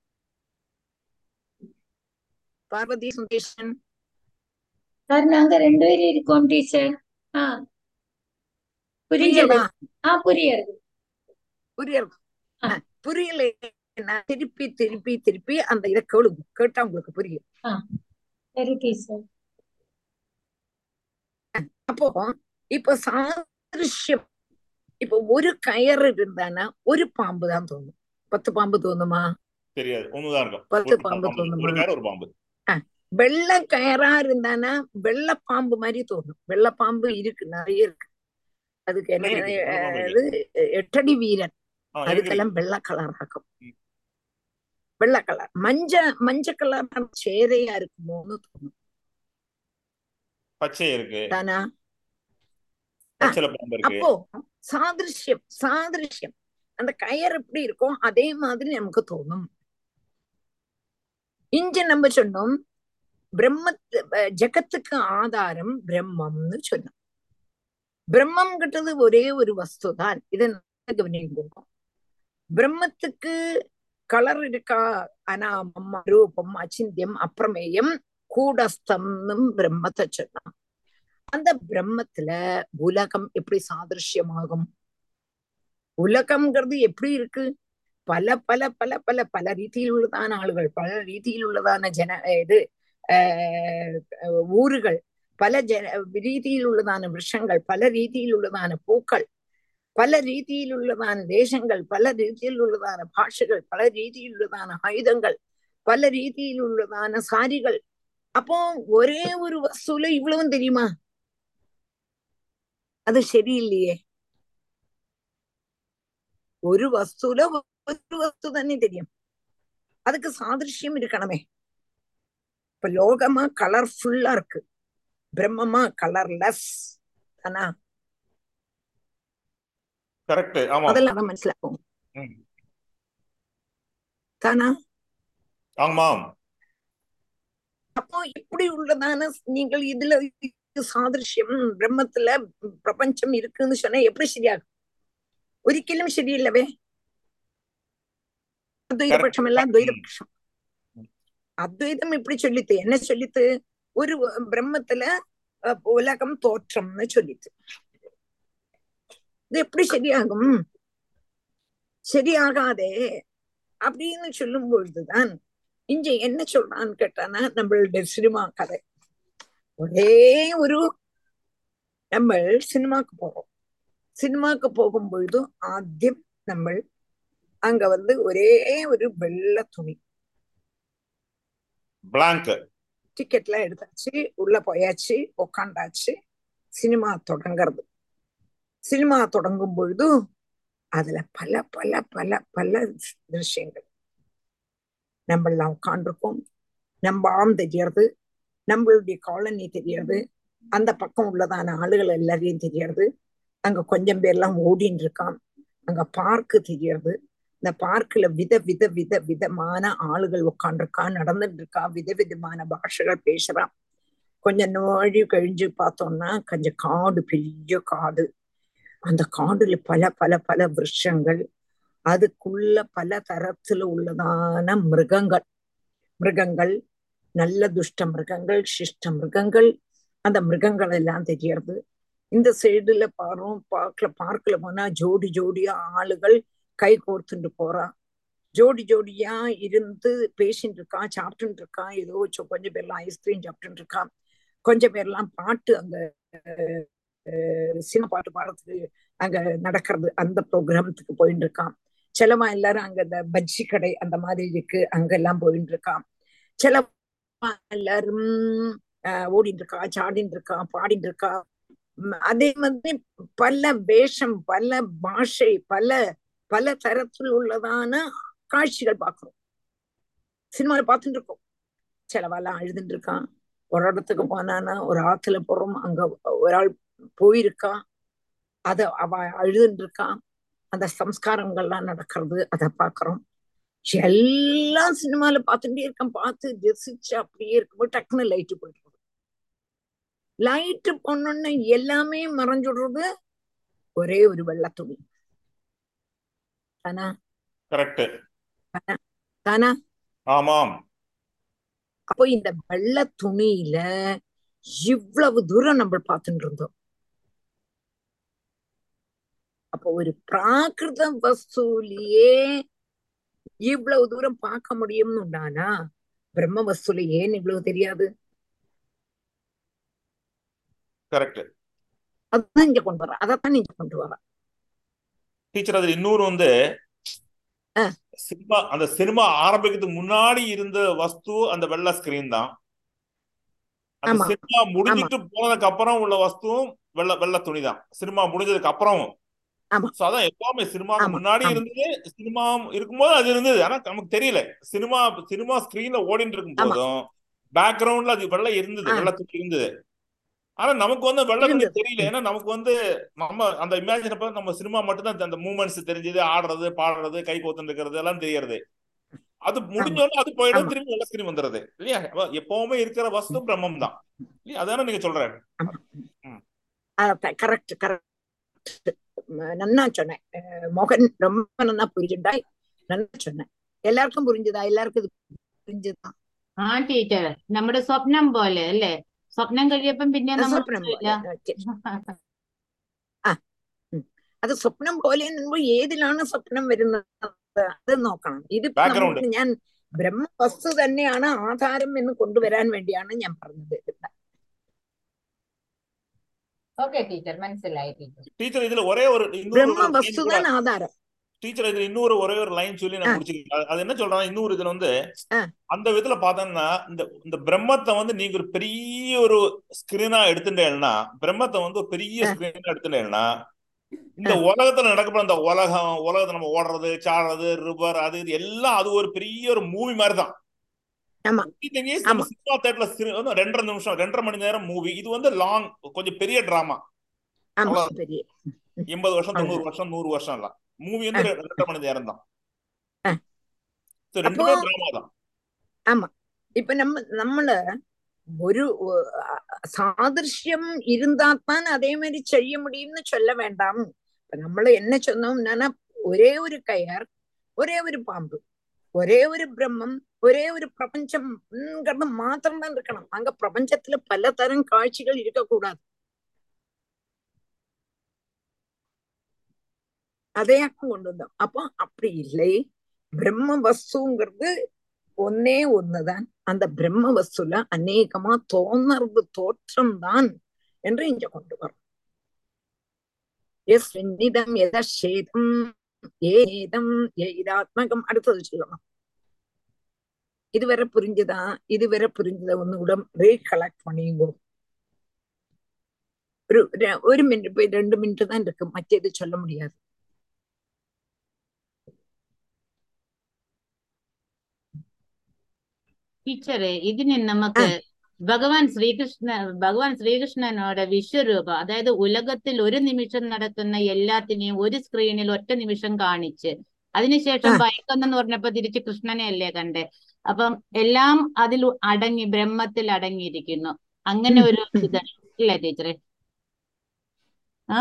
பார்வதி சுந்தேஷன் சார் நாங்க ரெண்டு பேரும் இருக்கோம் டீச்சர் ஆ புரிஞ்சது புரியுதா ஆ புரியுது புரியுது ஆ ஆ, புரியலைன்னா திருப்பி திருப்பி திருப்பி அந்த இதை கேளுங்க கேட்டா உங்களுக்கு புரியும் ஆ சரி டீச்சர் அப்போ இப்ப சாதிருஷ்யம் இப்ப ஒரு கயறு இருந்தானா ஒரு பாம்பு தான் தோணும் பத்து பாம்பு தோணுமா தெரியாது ஒண்ணுதான் இருக்கும் பத்து ஒரு பாம்பு பாம்பு ஒரு தோணுமா கயிறு ஒரு பாம்பு வெள்ளை கயறா இருந்தானா வெள்ளை பாம்பு மாதிரி தோணும் வெள்ளை பாம்பு இருக்கு நிறைய இருக்கு அதுக்கு என்ன இருக்கு, இருக்கு. வெள்ளை பாம்பு அது எட்டடி வீரன் ஆ இருக்கு அதுக்கெல்லாம் இருக்கு வெள்ளை கலர் ஆகும் ம். வெள்ளை கலர் மஞ்ச மஞ்ச கலர் சேரையா இருக்குமோன்னு தோணும் பச்சை இருக்கு தானா பச்சைல பாம்பு இருக்கு அப்போ சாதிருஷ்யம் சாதிருஷ்யம் அந்த கயர் எப்படி இருக்கும் அதே மாதிரி நமக்கு தோணும் இங்க நம்ம சொன்னோம் பிரம்மத்து அஹ் ஜகத்துக்கு ஆதாரம் பிரம்மம்னு சொன்னோம் பிரம்மம்ங்கிறது ஒரே ஒரு வஸ்து தான் இதை நல்லா கவனிக்கும் பிரம்மத்துக்கு கலர் இருக்கா அனாமம் ரூபம் அச்சிந்தியம் அப்பிரமேயம் கூடஸ்தம்னு பிரம்மத்தை சொன்னான் அந்த பிரம்மத்துல உலகம் எப்படி சாதிருஷ்யமாகும் உலகம்ங்கிறது எப்படி இருக்கு பல பல பல பல பல ரீதியில் உள்ளதான ஆளுகள் பல ரீதியில் உள்ளதான ஜன இது ஆஹ் ஊர்கள் பல ஜன ரீதியில் உள்ளதான விஷங்கள் பல ரீதியில் உள்ளதான பூக்கள் பல ரீதியில் உள்ளதான தேசங்கள் பல ரீதியில் உள்ளதான பாஷைகள் பல ரீதியில் உள்ளதான ஆயுதங்கள் பல ரீதியில் உள்ளதான சாரிகள் அப்போ ஒரே ஒரு வஸ்துல இவ்வளவும் தெரியுமா அது சரியில்லையே ஒரு வஸ்துல ஒரு வஸ்து தானே தெரியும் அதுக்கு சாதிருஷ்யம் இருக்கணுமே இப்ப லோகமா கலர்ஃபுல்லா இருக்கு பிரம்மமா கலர்லெஸ் தானா கரெக்ட் ஆமா முதல்ல அதை மனசிலாக்கும் ம். தானா ஆமாம் அப்போ இப்படி உள்ளதான நீங்கள் இதுல இது சாதிருஷ்யம் பிரம்மத்துல பிரபஞ்சம் இருக்குன்னு சொன்னா எப்படி சரியாகும் ഒരിക്കലും ശരിയല്ലവേ അദ്വൈത Correct. പക്ഷമല്ല അദ്വൈത ഉം. പക്ഷം அத்வைதம் இப்படி சொல்லித்து என்ன சொல்லித்து ஒரு பிரம்மத்துல அஹ், உலகம் தோற்றம்னு சொல்லித்து இது எப்படி சரியாகும் சரியாகாதே அப்படின்னு சொல்லும் பொழுதுதான் இங்க என்ன சொல்றான்னு கேட்டானா நம்மளுடைய சினிமா கதை ஒரே ஒரு நம்ம சினிமாக்கு போறோம் சினிமாக்கு போகும் பொழுது ஆദ്യം നമ്മൾ அங்க வந்து ஒரே ஒரு வெள்ளை துணி பிளாங்க் டிக்கெட்லாம் எடுத்தாச்சு உள்ள போயாச்சு உக்காண்டாச்சு சினிமா தொடங்கிறது சினிமா தொடங்கும் பொழுது அதுல பல பல பல பல திருஷ்யங்கள் நம்மளாம் உட்காண்டிருக்கோம் நம்ம ஆம் தெரியறது நம்மளுடைய காலனி தெரியறது அந்த பக்கம் உள்ளதான ஆளுகள் எல்லாரையும் தெரியறது அங்க கொஞ்சம் பேர்லாம் ஓடின்னு இருக்கான் அங்க பார்க்கு தெரியறது இந்த பார்க்ல வித வித வித விதமான ஆளுகள் உட்காந்துருக்கா நடந்துட்டு இருக்கா வித விதமான பாஷைகள் பேசுறான் கொஞ்சம் நாழி கழிஞ்சு பார்த்தோம்னா கொஞ்சம் காடு பெரிய காடு அந்த காடுல பல பல பல விருஷங்கள் அதுக்குள்ள பல தரத்துல உள்ளதான மிருகங்கள் மிருகங்கள் நல்ல துஷ்ட மிருகங்கள் சிஷ்ட மிருகங்கள் அந்த மிருகங்கள் எல்லாம் தெரியறது இந்த சைடுல பாரும் பார்க்கல பார்க்கல போனா ஜோடி ஜோடியா ஆளுகள் கை கோர்த்துட்டு போறா ஜோடி ஜோடியா இருந்து பேசிட்டு இருக்கா சாப்பிட்டுட்டு இருக்கா ஏதோ சொ- கொஞ்சம் பேர்லாம் ஐஸ்கிரீம் சாப்பிட்டுட்டு இருக்கா கொஞ்சம் பேர்லாம் பாட்டு அங்க அஹ், சினிமா பாட்டு பாடுறதுக்கு அங்க நடக்கிறது அந்த ப்ரோக்ராமத்துக்கு போயிட்டு இருக்கான் சிலவா எல்லாரும் அங்க இந்த பஜ்ஜி கடை அந்த மாதிரி இருக்கு அங்க எல்லாம் போயிட்டு இருக்கான் சில எல்லாரும் ஆஹ், ஓடிட்டு இருக்கா சாடிட்டு இருக்கா பாடிட்டு இருக்கா உம், அதே மாதிரி பல வேஷம் பல பாஷை பல பல தரத்தில் உள்ளதான காட்சிகள் பார்க்கிறோம் சினிமால பார்த்துட்டு இருக்கோம் சிலவெல்லாம் அழுதுட்டு இருக்கான் ஒரு இடத்துக்கு போனானா ஒரு ஆத்துல போறோம் அங்க ஒரு ஆள் போயிருக்கா அத அவ அழுதுட்டு இருக்கான் அந்த சம்ஸ்காரங்கள்லாம் நடக்கிறது அதை பாக்குறோம் எல்லாம் சினிமால பார்த்துட்டே இருக்கேன் பார்த்து ரசிச்சு அப்படியே இருக்கும்போது டக்குன்னு லைட்டு போயிட்டு லைட்டு போனோன்னு எல்லாமே மறைஞ்சுடுறது ஒரே ஒரு வெள்ளை துணி தானா கரெக்ட் தானா ஆமாம் அப்போ இந்த வெள்ளை துணியில இவ்வளவு தூரம் நம்ம பார்த்துட்டு இருந்தோம் அப்போ ஒரு பிராகிருத வஸ்துலயே இவ்வளவு தூரம் பார்க்க முடியும்னு உண்டானா பிரம்ம வஸ்துல ஏன் இவ்வளவு தெரியாது கரெக்ட் அதுதான் இங்க கொண்டு வர அதைத்தான் இங்க கொண்டு வர டீச்சர் அது இன்னொரு வந்து ஆ. சினிமா அந்த சினிமா ஆரம்பிக்கிறதுக்கு முன்னாடி இருந்த வஸ்து அந்த வெள்ளை ஸ்கிரீன் தான் அந்த ஆமா. சினிமா முடிஞ்சிட்டு போனதுக்கு அப்புறம் உள்ள வஸ்துவும் வெள்ளை வெள்ளை துணி தான் சினிமா முடிஞ்சதுக்கு அப்புறமும் ஆமா. சோ அதான் எப்பவுமே சினிமா ஆமா, முன்னாடி ஆமா. இருந்தது சினிமா இருக்கும்போது அது இருந்தது ஆனா நமக்கு தெரியல சினிமா சினிமா ஸ்கிரீன்ல ஓடிட்டு இருக்கும் ஆமா. போதும் பேக்ரவுண்ட்ல அது வெள்ளை இருந்தது ஆ. வெள்ளை துணி இருந்தது ஆனா நமக்கு வந்து வெள்ளை துணி இருந்தது. தெரியல ஏன்னா நமக்கு வந்து நம்ம அந்த இமேஜின் அப்ப நம்ம சினிமா மட்டும்தான் அந்த மூமெண்ட்ஸ் தெரிஞ்சது ஆடுறது பாடுறது கை கோத்துட்டு இருக்கிறது எல்லாம் தெரியறது அது முடிஞ்சோடனே அது போயிடும் ஆமா. திரும்பி வெள்ளை ஸ்கிரீன் வந்துடுது இல்லையா அப்ப எப்பவுமே இருக்கிற வஸ்து பிரம்மம் தான் இல்லையா அதானே நீங்க சொல்ற கரெக்ட் கரெக்ட் நன்னா சொன்னேன் அஹ் மோகன் ரொம்ப நன்னா புரிஞ்சுட்டாய் நன்னா சொன்னேன் എല്ലാവർക്കും പുരിഞ്ചതാ എല്ലാവർക്കും ഇത് പുരിഞ്ചതാ ആ ടീച്ചർ നമ്മുടെ സ്വപ്നം പോലെ അല്ലേ സ്വപ്നം കഴിയപ്പം പിന്നെ നമ്മൾ സ്വപ്നം പോലെ ഓക്കേ. ആ ഉം. അത് സ്വപ്നം പോലെ എന്ന് പറയുമ്പോൾ ഏതിലാണ് സ്വപ്നം വരുന്നത് അത് നോക്കണം ഇതിപ്പോ Background. നമുക്ക് ഞാൻ ബ്രഹ്മവസ്തു തന്നെയാണ് ആധാരം എന്ന് കൊണ്ടുവരാൻ വേണ്ടിയാണ് ഞാൻ പറഞ്ഞത് ഇവിടെ. ഓക്കെ ടീച്ചർ മനസ്സിലായി ടീച്ചർ டீச்சர் இதுல ஒரே ஒரு இன்னொரு ஒரு line ബ്രഹ്മവസ്തു கூட தான் ஆதாரம் டீச்சர் இதுல இன்னொரு ஒரே ஒரு லைன் சொல்லி நான் ஆ. முடிச்சுக்கிறேன் அது- அது என்ன சொல்றாங்க இன்னொரு இதுல வந்து ஆ. அந்த விதத்துல பார்த்தோம்னா இந்த இந்த பிரம்மத்தை வந்து நீங்க ஒரு பெரிய ஒரு ஸ்கிரீனா எடுத்துட்டேன்னா பிரம்மத்தை வந்து ஒரு பெரிய ஆ. ஸ்கிரீனா எடுத்துட்டேன்னா இந்த உலகத்துல நடக்கப்படுற அந்த உலகம் உலகத்தை நம்ம ஓடுறது சாடுறது ரிவர் அது இது எல்லாம் அது ஒரு பெரிய ஒரு மூவி மாதிரி தான் ஆமா Everything is நம்ம ஆமா. சினிமா தேட்டர்ல ரெண்டரை நிமிஷம் ரெண்டரை மணி நேரம் மூவி இது வந்து லாங் கொஞ்சம் பெரிய டிராமா ஆமா அவ்வளவு. பெரிய எண்பது வருஷம் அவ்வளவு. தொண்ணூறு வருஷம் நூறு வருஷம் எல்லாம் மூவி வந்து ரெ- ரெண்டரை மணி நேரம் தான் ஆ. So ரெண்டுமே அப்போ- டிராமா தான் ஆமா இப்ப நம்ம നമ്മള് ഒരു அஹ், சாதிருஷ்யம் இருந்தாத்தான் அதே மாதிரி செய்ய முடியும்னு சொல்ல வேண்டாம் இப்ப നമ്മള് என்ன சொன்னோம்னா ஒரே ஒரு கயர் ஒரே ஒரு பாம்பு ஒரே ஒரு பிரம்மம் ஒரே ஒரு பிரபஞ்சம்ங்கிறது மாத்திரம் தான் இருக்கணும் அங்க பிரபஞ்சத்துல பலதரம் காட்சிகள் இருக்கக்கூடாது அதையாக்கம் கொண்டு வந்தோம் அப்போ அப்படி இல்லை பிரம்ம வஸ்துங்கிறது ஒன்னே ஒண்ணுதான் அந்த பிரம்ம வஸ்துல அநேகமா தோணறது தோற்றம் தான் என்று இங்க கொண்டு வரும் எஸ் நிதம் எதேதம் ஏதம் இதாத்மகம் அடுத்தது சொல்லணும் இதுவரை புரிஞ்சுதா இதுவரை புரிஞ்சத ஒന്നുകൂടെ ரீகலெக்ட் பண்ணிங்கோ ஒரு ர- ஒரு மினிட் போய் ரெண்டு மினிட் தான் இருக்கு மറ്റേது சொல்ல முடியாது ടീച്ചറെ ഇതിന് നമുക്ക് ഭഗവാൻ ശ്രീകൃഷ്ണ ഭഗവാൻ ശ്രീകൃഷ്ണനോട് വിശ്വരൂപം അതായത് ഉലകത്തിൽ ഒരു നിമിഷം നടക്കുന്ന എല്ലാത്തിനെയും ഒരു സ്ക്രീനിൽ ഒറ്റ നിമിഷം കാണിച്ച് അതിനുശേഷം ആ. വൈകുന്നെന്ന് പറഞ്ഞപ്പോ തിരിച്ച് കൃഷ്ണനെ അല്ലേ കണ്ടേ അപ്പം എല്ലാം അതിൽ അടങ്ങി ബ്രഹ്മത്തിൽ അടങ്ങിയിരിക്കുന്നു അങ്ങനെ ഉം, ഒരു ഉം. ഇത് ഇല്ലേ ടീച്ചറെ ആ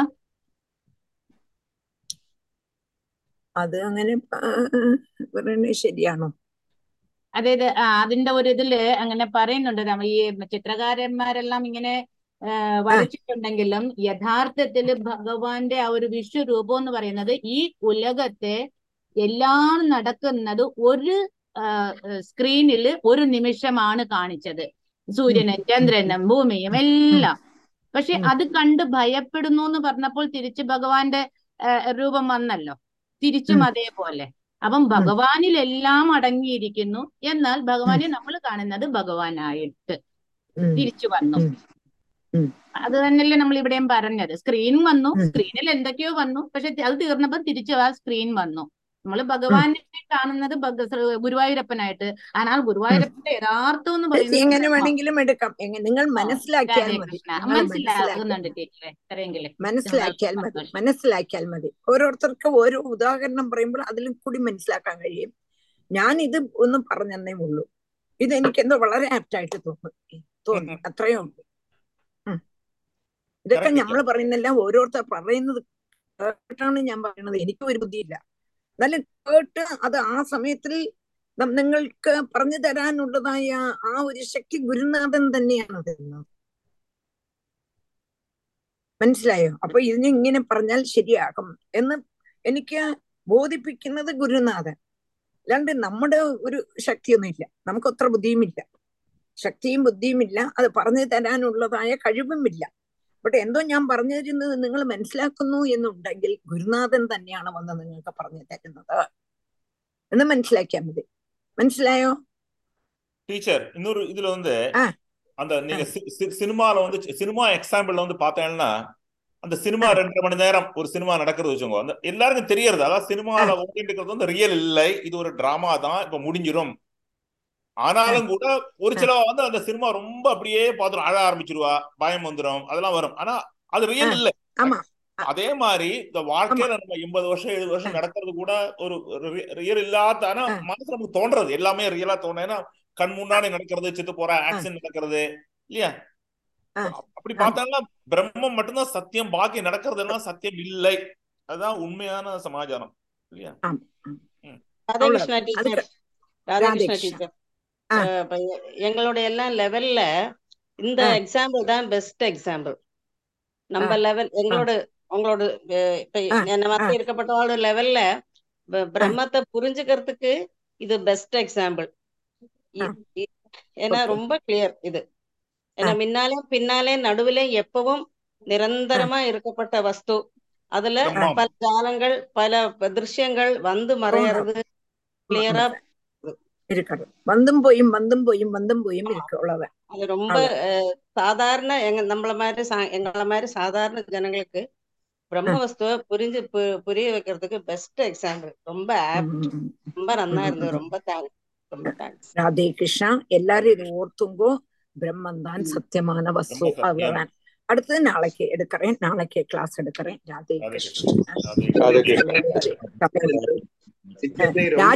അത് അങ്ങനെ ആ, പറയുന്നത് ശരിയാണോ അതായത് ആ, അതിന്റെ ഒരു ഇതില് അങ്ങനെ പറയുന്നുണ്ട് നമ്മ ഈ ചിത്രകാരന്മാരെല്ലാം ഇങ്ങനെ ആ, വരച്ചിട്ടുണ്ടെങ്കിലും യഥാർത്ഥത്തില് ഭഗവാന്റെ ആ ഒരു വിശ്വരൂപം എന്ന് പറയുന്നത് ഈ ഉലകത്തെ എല്ലാം നടക്കുന്നത് ഒരു സ്ക്രീനിൽ ഒരു നിമിഷമാണ് കാണിച്ചത് സൂര്യനും ചന്ദ്രനും ഭൂമിയും എല്ലാം പക്ഷെ ഉം. അത് കണ്ട് ഭയപ്പെടുന്നു എന്ന് പറഞ്ഞപ്പോൾ തിരിച്ച് ഭഗവാന്റെ ആ, രൂപം വന്നല്ലോ തിരിച്ചും ഉം. അതേപോലെ അപ്പം ഭഗവാനിൽ എല്ലാം അടങ്ങിയിരിക്കുന്നു എന്നാൽ ഭഗവാനെ നമ്മൾ കാണുന്നത് ഭഗവാനായിട്ട് ഉം. തിരിച്ചു വന്നു ഉം. ഉം. അത് തന്നെയല്ലേ നമ്മൾ ഇവിടെയും പറഞ്ഞത് സ്ക്രീൻ വന്നു ഉം. സ്ക്രീനിൽ എന്തൊക്കെയോ വന്നു പക്ഷെ അത് തീർന്നപ്പോൾ തിരിച്ചു ആ സ്ക്രീൻ വന്നു നമ്മൾ ഭഗവാനെ കാണുന്നത് ഭഗ- ഗുരുവായൂരപ്പനായിട്ട് ஆனால் ഗുരുവായൂരപ്പന്റെ യഥാർത്ഥം എന്ന് അത് പറയുന്നത് എങ്ങനെ ബ്രഹ്മം. വേണമെങ്കിലും എടുക്കാം എങ്ങനെ നിങ്ങൾ ആ, മനസ്സിലാക്കിയാൽ രാധേ മതി കൃഷ്ണ നിങ്ങൾ മനസ്സിലാകുന്നുണ്ട് മനസ്സിലാക്കിയാൽ ടീച്ചറെ ഇത്രയെങ്കിലും മനസ്സിലാക്കിയാൽ മതി സന്തോഷം. മനസ്സിലാക്കിയാൽ മതി ഓരോരുത്തർക്ക് ഓരോ ഉദാഹരണം പറയുമ്പോൾ അതിലും കൂടി മനസ്സിലാക്കാൻ കഴിയും ഞാൻ ഇത് ഒന്ന് പറഞ്ഞതേ ഉള്ളൂ ഇത് എനിക്ക് എന്തോ വളരെ ആപ്റ്റായിട്ട് തോന്നുന്നു തോന്നുന്നു അത്രയേ ഉള്ളൂ ഉം. ഇതൊക്കെ Correct, നമ്മൾ പറയുന്നെല്ലാം ഓരോരുത്തർ പറയുന്നത് കേട്ടാണ് ഞാൻ പറയുന്നത് എനിക്ക് ഒരു ബുദ്ധിയില്ല എന്നാലും കേട്ട് അത് ആ സമയത്തിൽ നം- നിങ്ങൾക്ക് പറഞ്ഞു തരാനുള്ളതായ ആ ഒരു ശക്തി ഗുരുനാഥൻ തന്നെയാണ് തരുന്നത് മനസ്സിലായോ അപ്പൊ ഇതിനെ ഇങ്ങനെ പറഞ്ഞാൽ ശരിയാകും എന്ന് എനിക്ക് ബോധിപ്പിക്കുന്നത് ഗുരുനാഥൻ അല്ലാണ്ട് നമ്മുടെ ഒരു ശക്തിയൊന്നുമില്ല നമുക്ക് അത്ര ബുദ്ധിയുമില്ല ശക്തിയും ബുദ്ധിയുമില്ല അത് പറഞ്ഞു തരാനുള്ളതായ കഴിവുമില്ല പക്ഷെ എന്തോ ഞാൻ പറഞ്ഞു തരുന്നത് നിങ്ങൾ മനസ്സിലാക്കുന്നു എന്നുണ്ടെങ്കിൽ ഗുരുനാഥൻ തന്നെയാണ് വന്ന് നിങ്ങൾക്ക് പറഞ്ഞു തരുന്നത് എന്ന് മനസ്സിലാക്കിയാൽ മതി മനസ്സിലായോ டீச்சர் இன்னொரு இதுல வந்து ஆ. அந்த நீங்க சி- சி- சினிமால வந்து சினிமா எக்ஸாம்பிள்ல வந்து பார்த்தீங்கன்னா அந்த சினிமா ரெண்டரை மணி நேரம் ஒரு சினிமா நடக்கிறது வச்சுக்கோங்க அந்த எல்லாருக்கும் தெரியறது அதாவது சினிமால ஓடிட்டு இருக்கிறது வந்து ரியல் இல்லை இது ஒரு டிராமா தான் இப்ப முடிஞ்சிரும் ஆனாலும் கூட ஒரு சில வந்து அந்த சினிமா ரொம்ப அப்படியே பார்த்துரும் அழ ஆரம்பிச்சிருவா பயம் வந்துரும் அதெல்லாம் வரும் ஆனா அது ரியல் இல்லை ஆமா அதே மாதிரி இந்த வாழ்க்கையில நம்ம எண்பது வருஷம் எழுபது வருஷம் நடக்கிறது கூட ஒரு ரியல் இல்லாத ஆனா மனசு நமக்கு தோன்றது எல்லாமே ரியலா தோணும் ஏன்னா கண் முன்னாடி நடக்கிறது செத்து போற ஆக்சிடென்ட் நடக்கிறது இல்லையா அப்படி பார்த்தாங்கன்னா பிரம்மம் மட்டும்தான் சத்தியம் பாக்கி நடக்கிறது எல்லாம் சத்தியம் இல்லை அதுதான் உண்மையான சமாச்சாரம் இல்லையா ராதாகிருஷ்ணா டீச்சர் ராதாகிருஷ்ணா ராதாகிருஷ்ணா. டீச்சர் இப்ப எ- எங்களுடைய எல்லாம் லெவல்ல இந்த ஆ. எக்ஸாம்பிள் தான் பெஸ்ட் எக்ஸாம்பிள் நம்ம ஆ. லெவல் எங்களோட உங்களோட அஹ், இப்ப ஆ. என்ன ஆ. மாதிரி இருக்கப்பட்டவாளோட லெவல்ல பிரம்மத்தை புரிஞ்சுக்கிறதுக்கு இது பெஸ்ட் எக்ஸாம்பிள் ஏன்னா Okay. ரொம்ப கிளியர் இது ஏன்னா முன்னாலே பின்னாலே நடுவிலே எப்பவும் நிரந்தரமா இருக்கப்பட்ட வஸ்து அதுல பிரம்மம். பல ஜாலங்கள் பல திருஷ்யங்கள் வந்து மறையறது கிளியரா இருக்கிறது வந்தும் போயும் வந்தும் போயும் வந்தும் போயும் இருக்கு அவ்வளவுதான் அது ரொம்ப அவ்வளவு. அஹ், சாதாரண எங்க நம்மள மாதிரி சா- எங்கள மாதிரி சாதாரண ஜனங்களுக்கு பிரம்ம வஸ்துவ புரிஞ்சு பு- புரிய வைக்கிறதுக்கு பெஸ்ட் எக்ஸாம்பிள் ரொம்ப ஆப்ட் ம். ரொம்ப நன்னா ம். இருந்தது ரொம்ப தேங்க்ஸ் ரொம்ப தேங்க்ஸ் ராதே கிருஷ்ணா எல்லாரும் இது ஓர்த்துங்கோ பிரம்மன் தான் சத்தியமான வஸ்து பிரம்ம சத்தியம். அவ்வளவுதான் அடுத்தது நாளைக்கு எடுக்கிறேன் நாளைக்கு கிளாஸ் எடுக்கிறேன் ராதே ராதே கிருஷ்ணா கிருஷ்ணா ராதே ராதே கிருஷ்ணா. கிருஷ்ணா. தமிழ். சித்தத்தை ராஜ்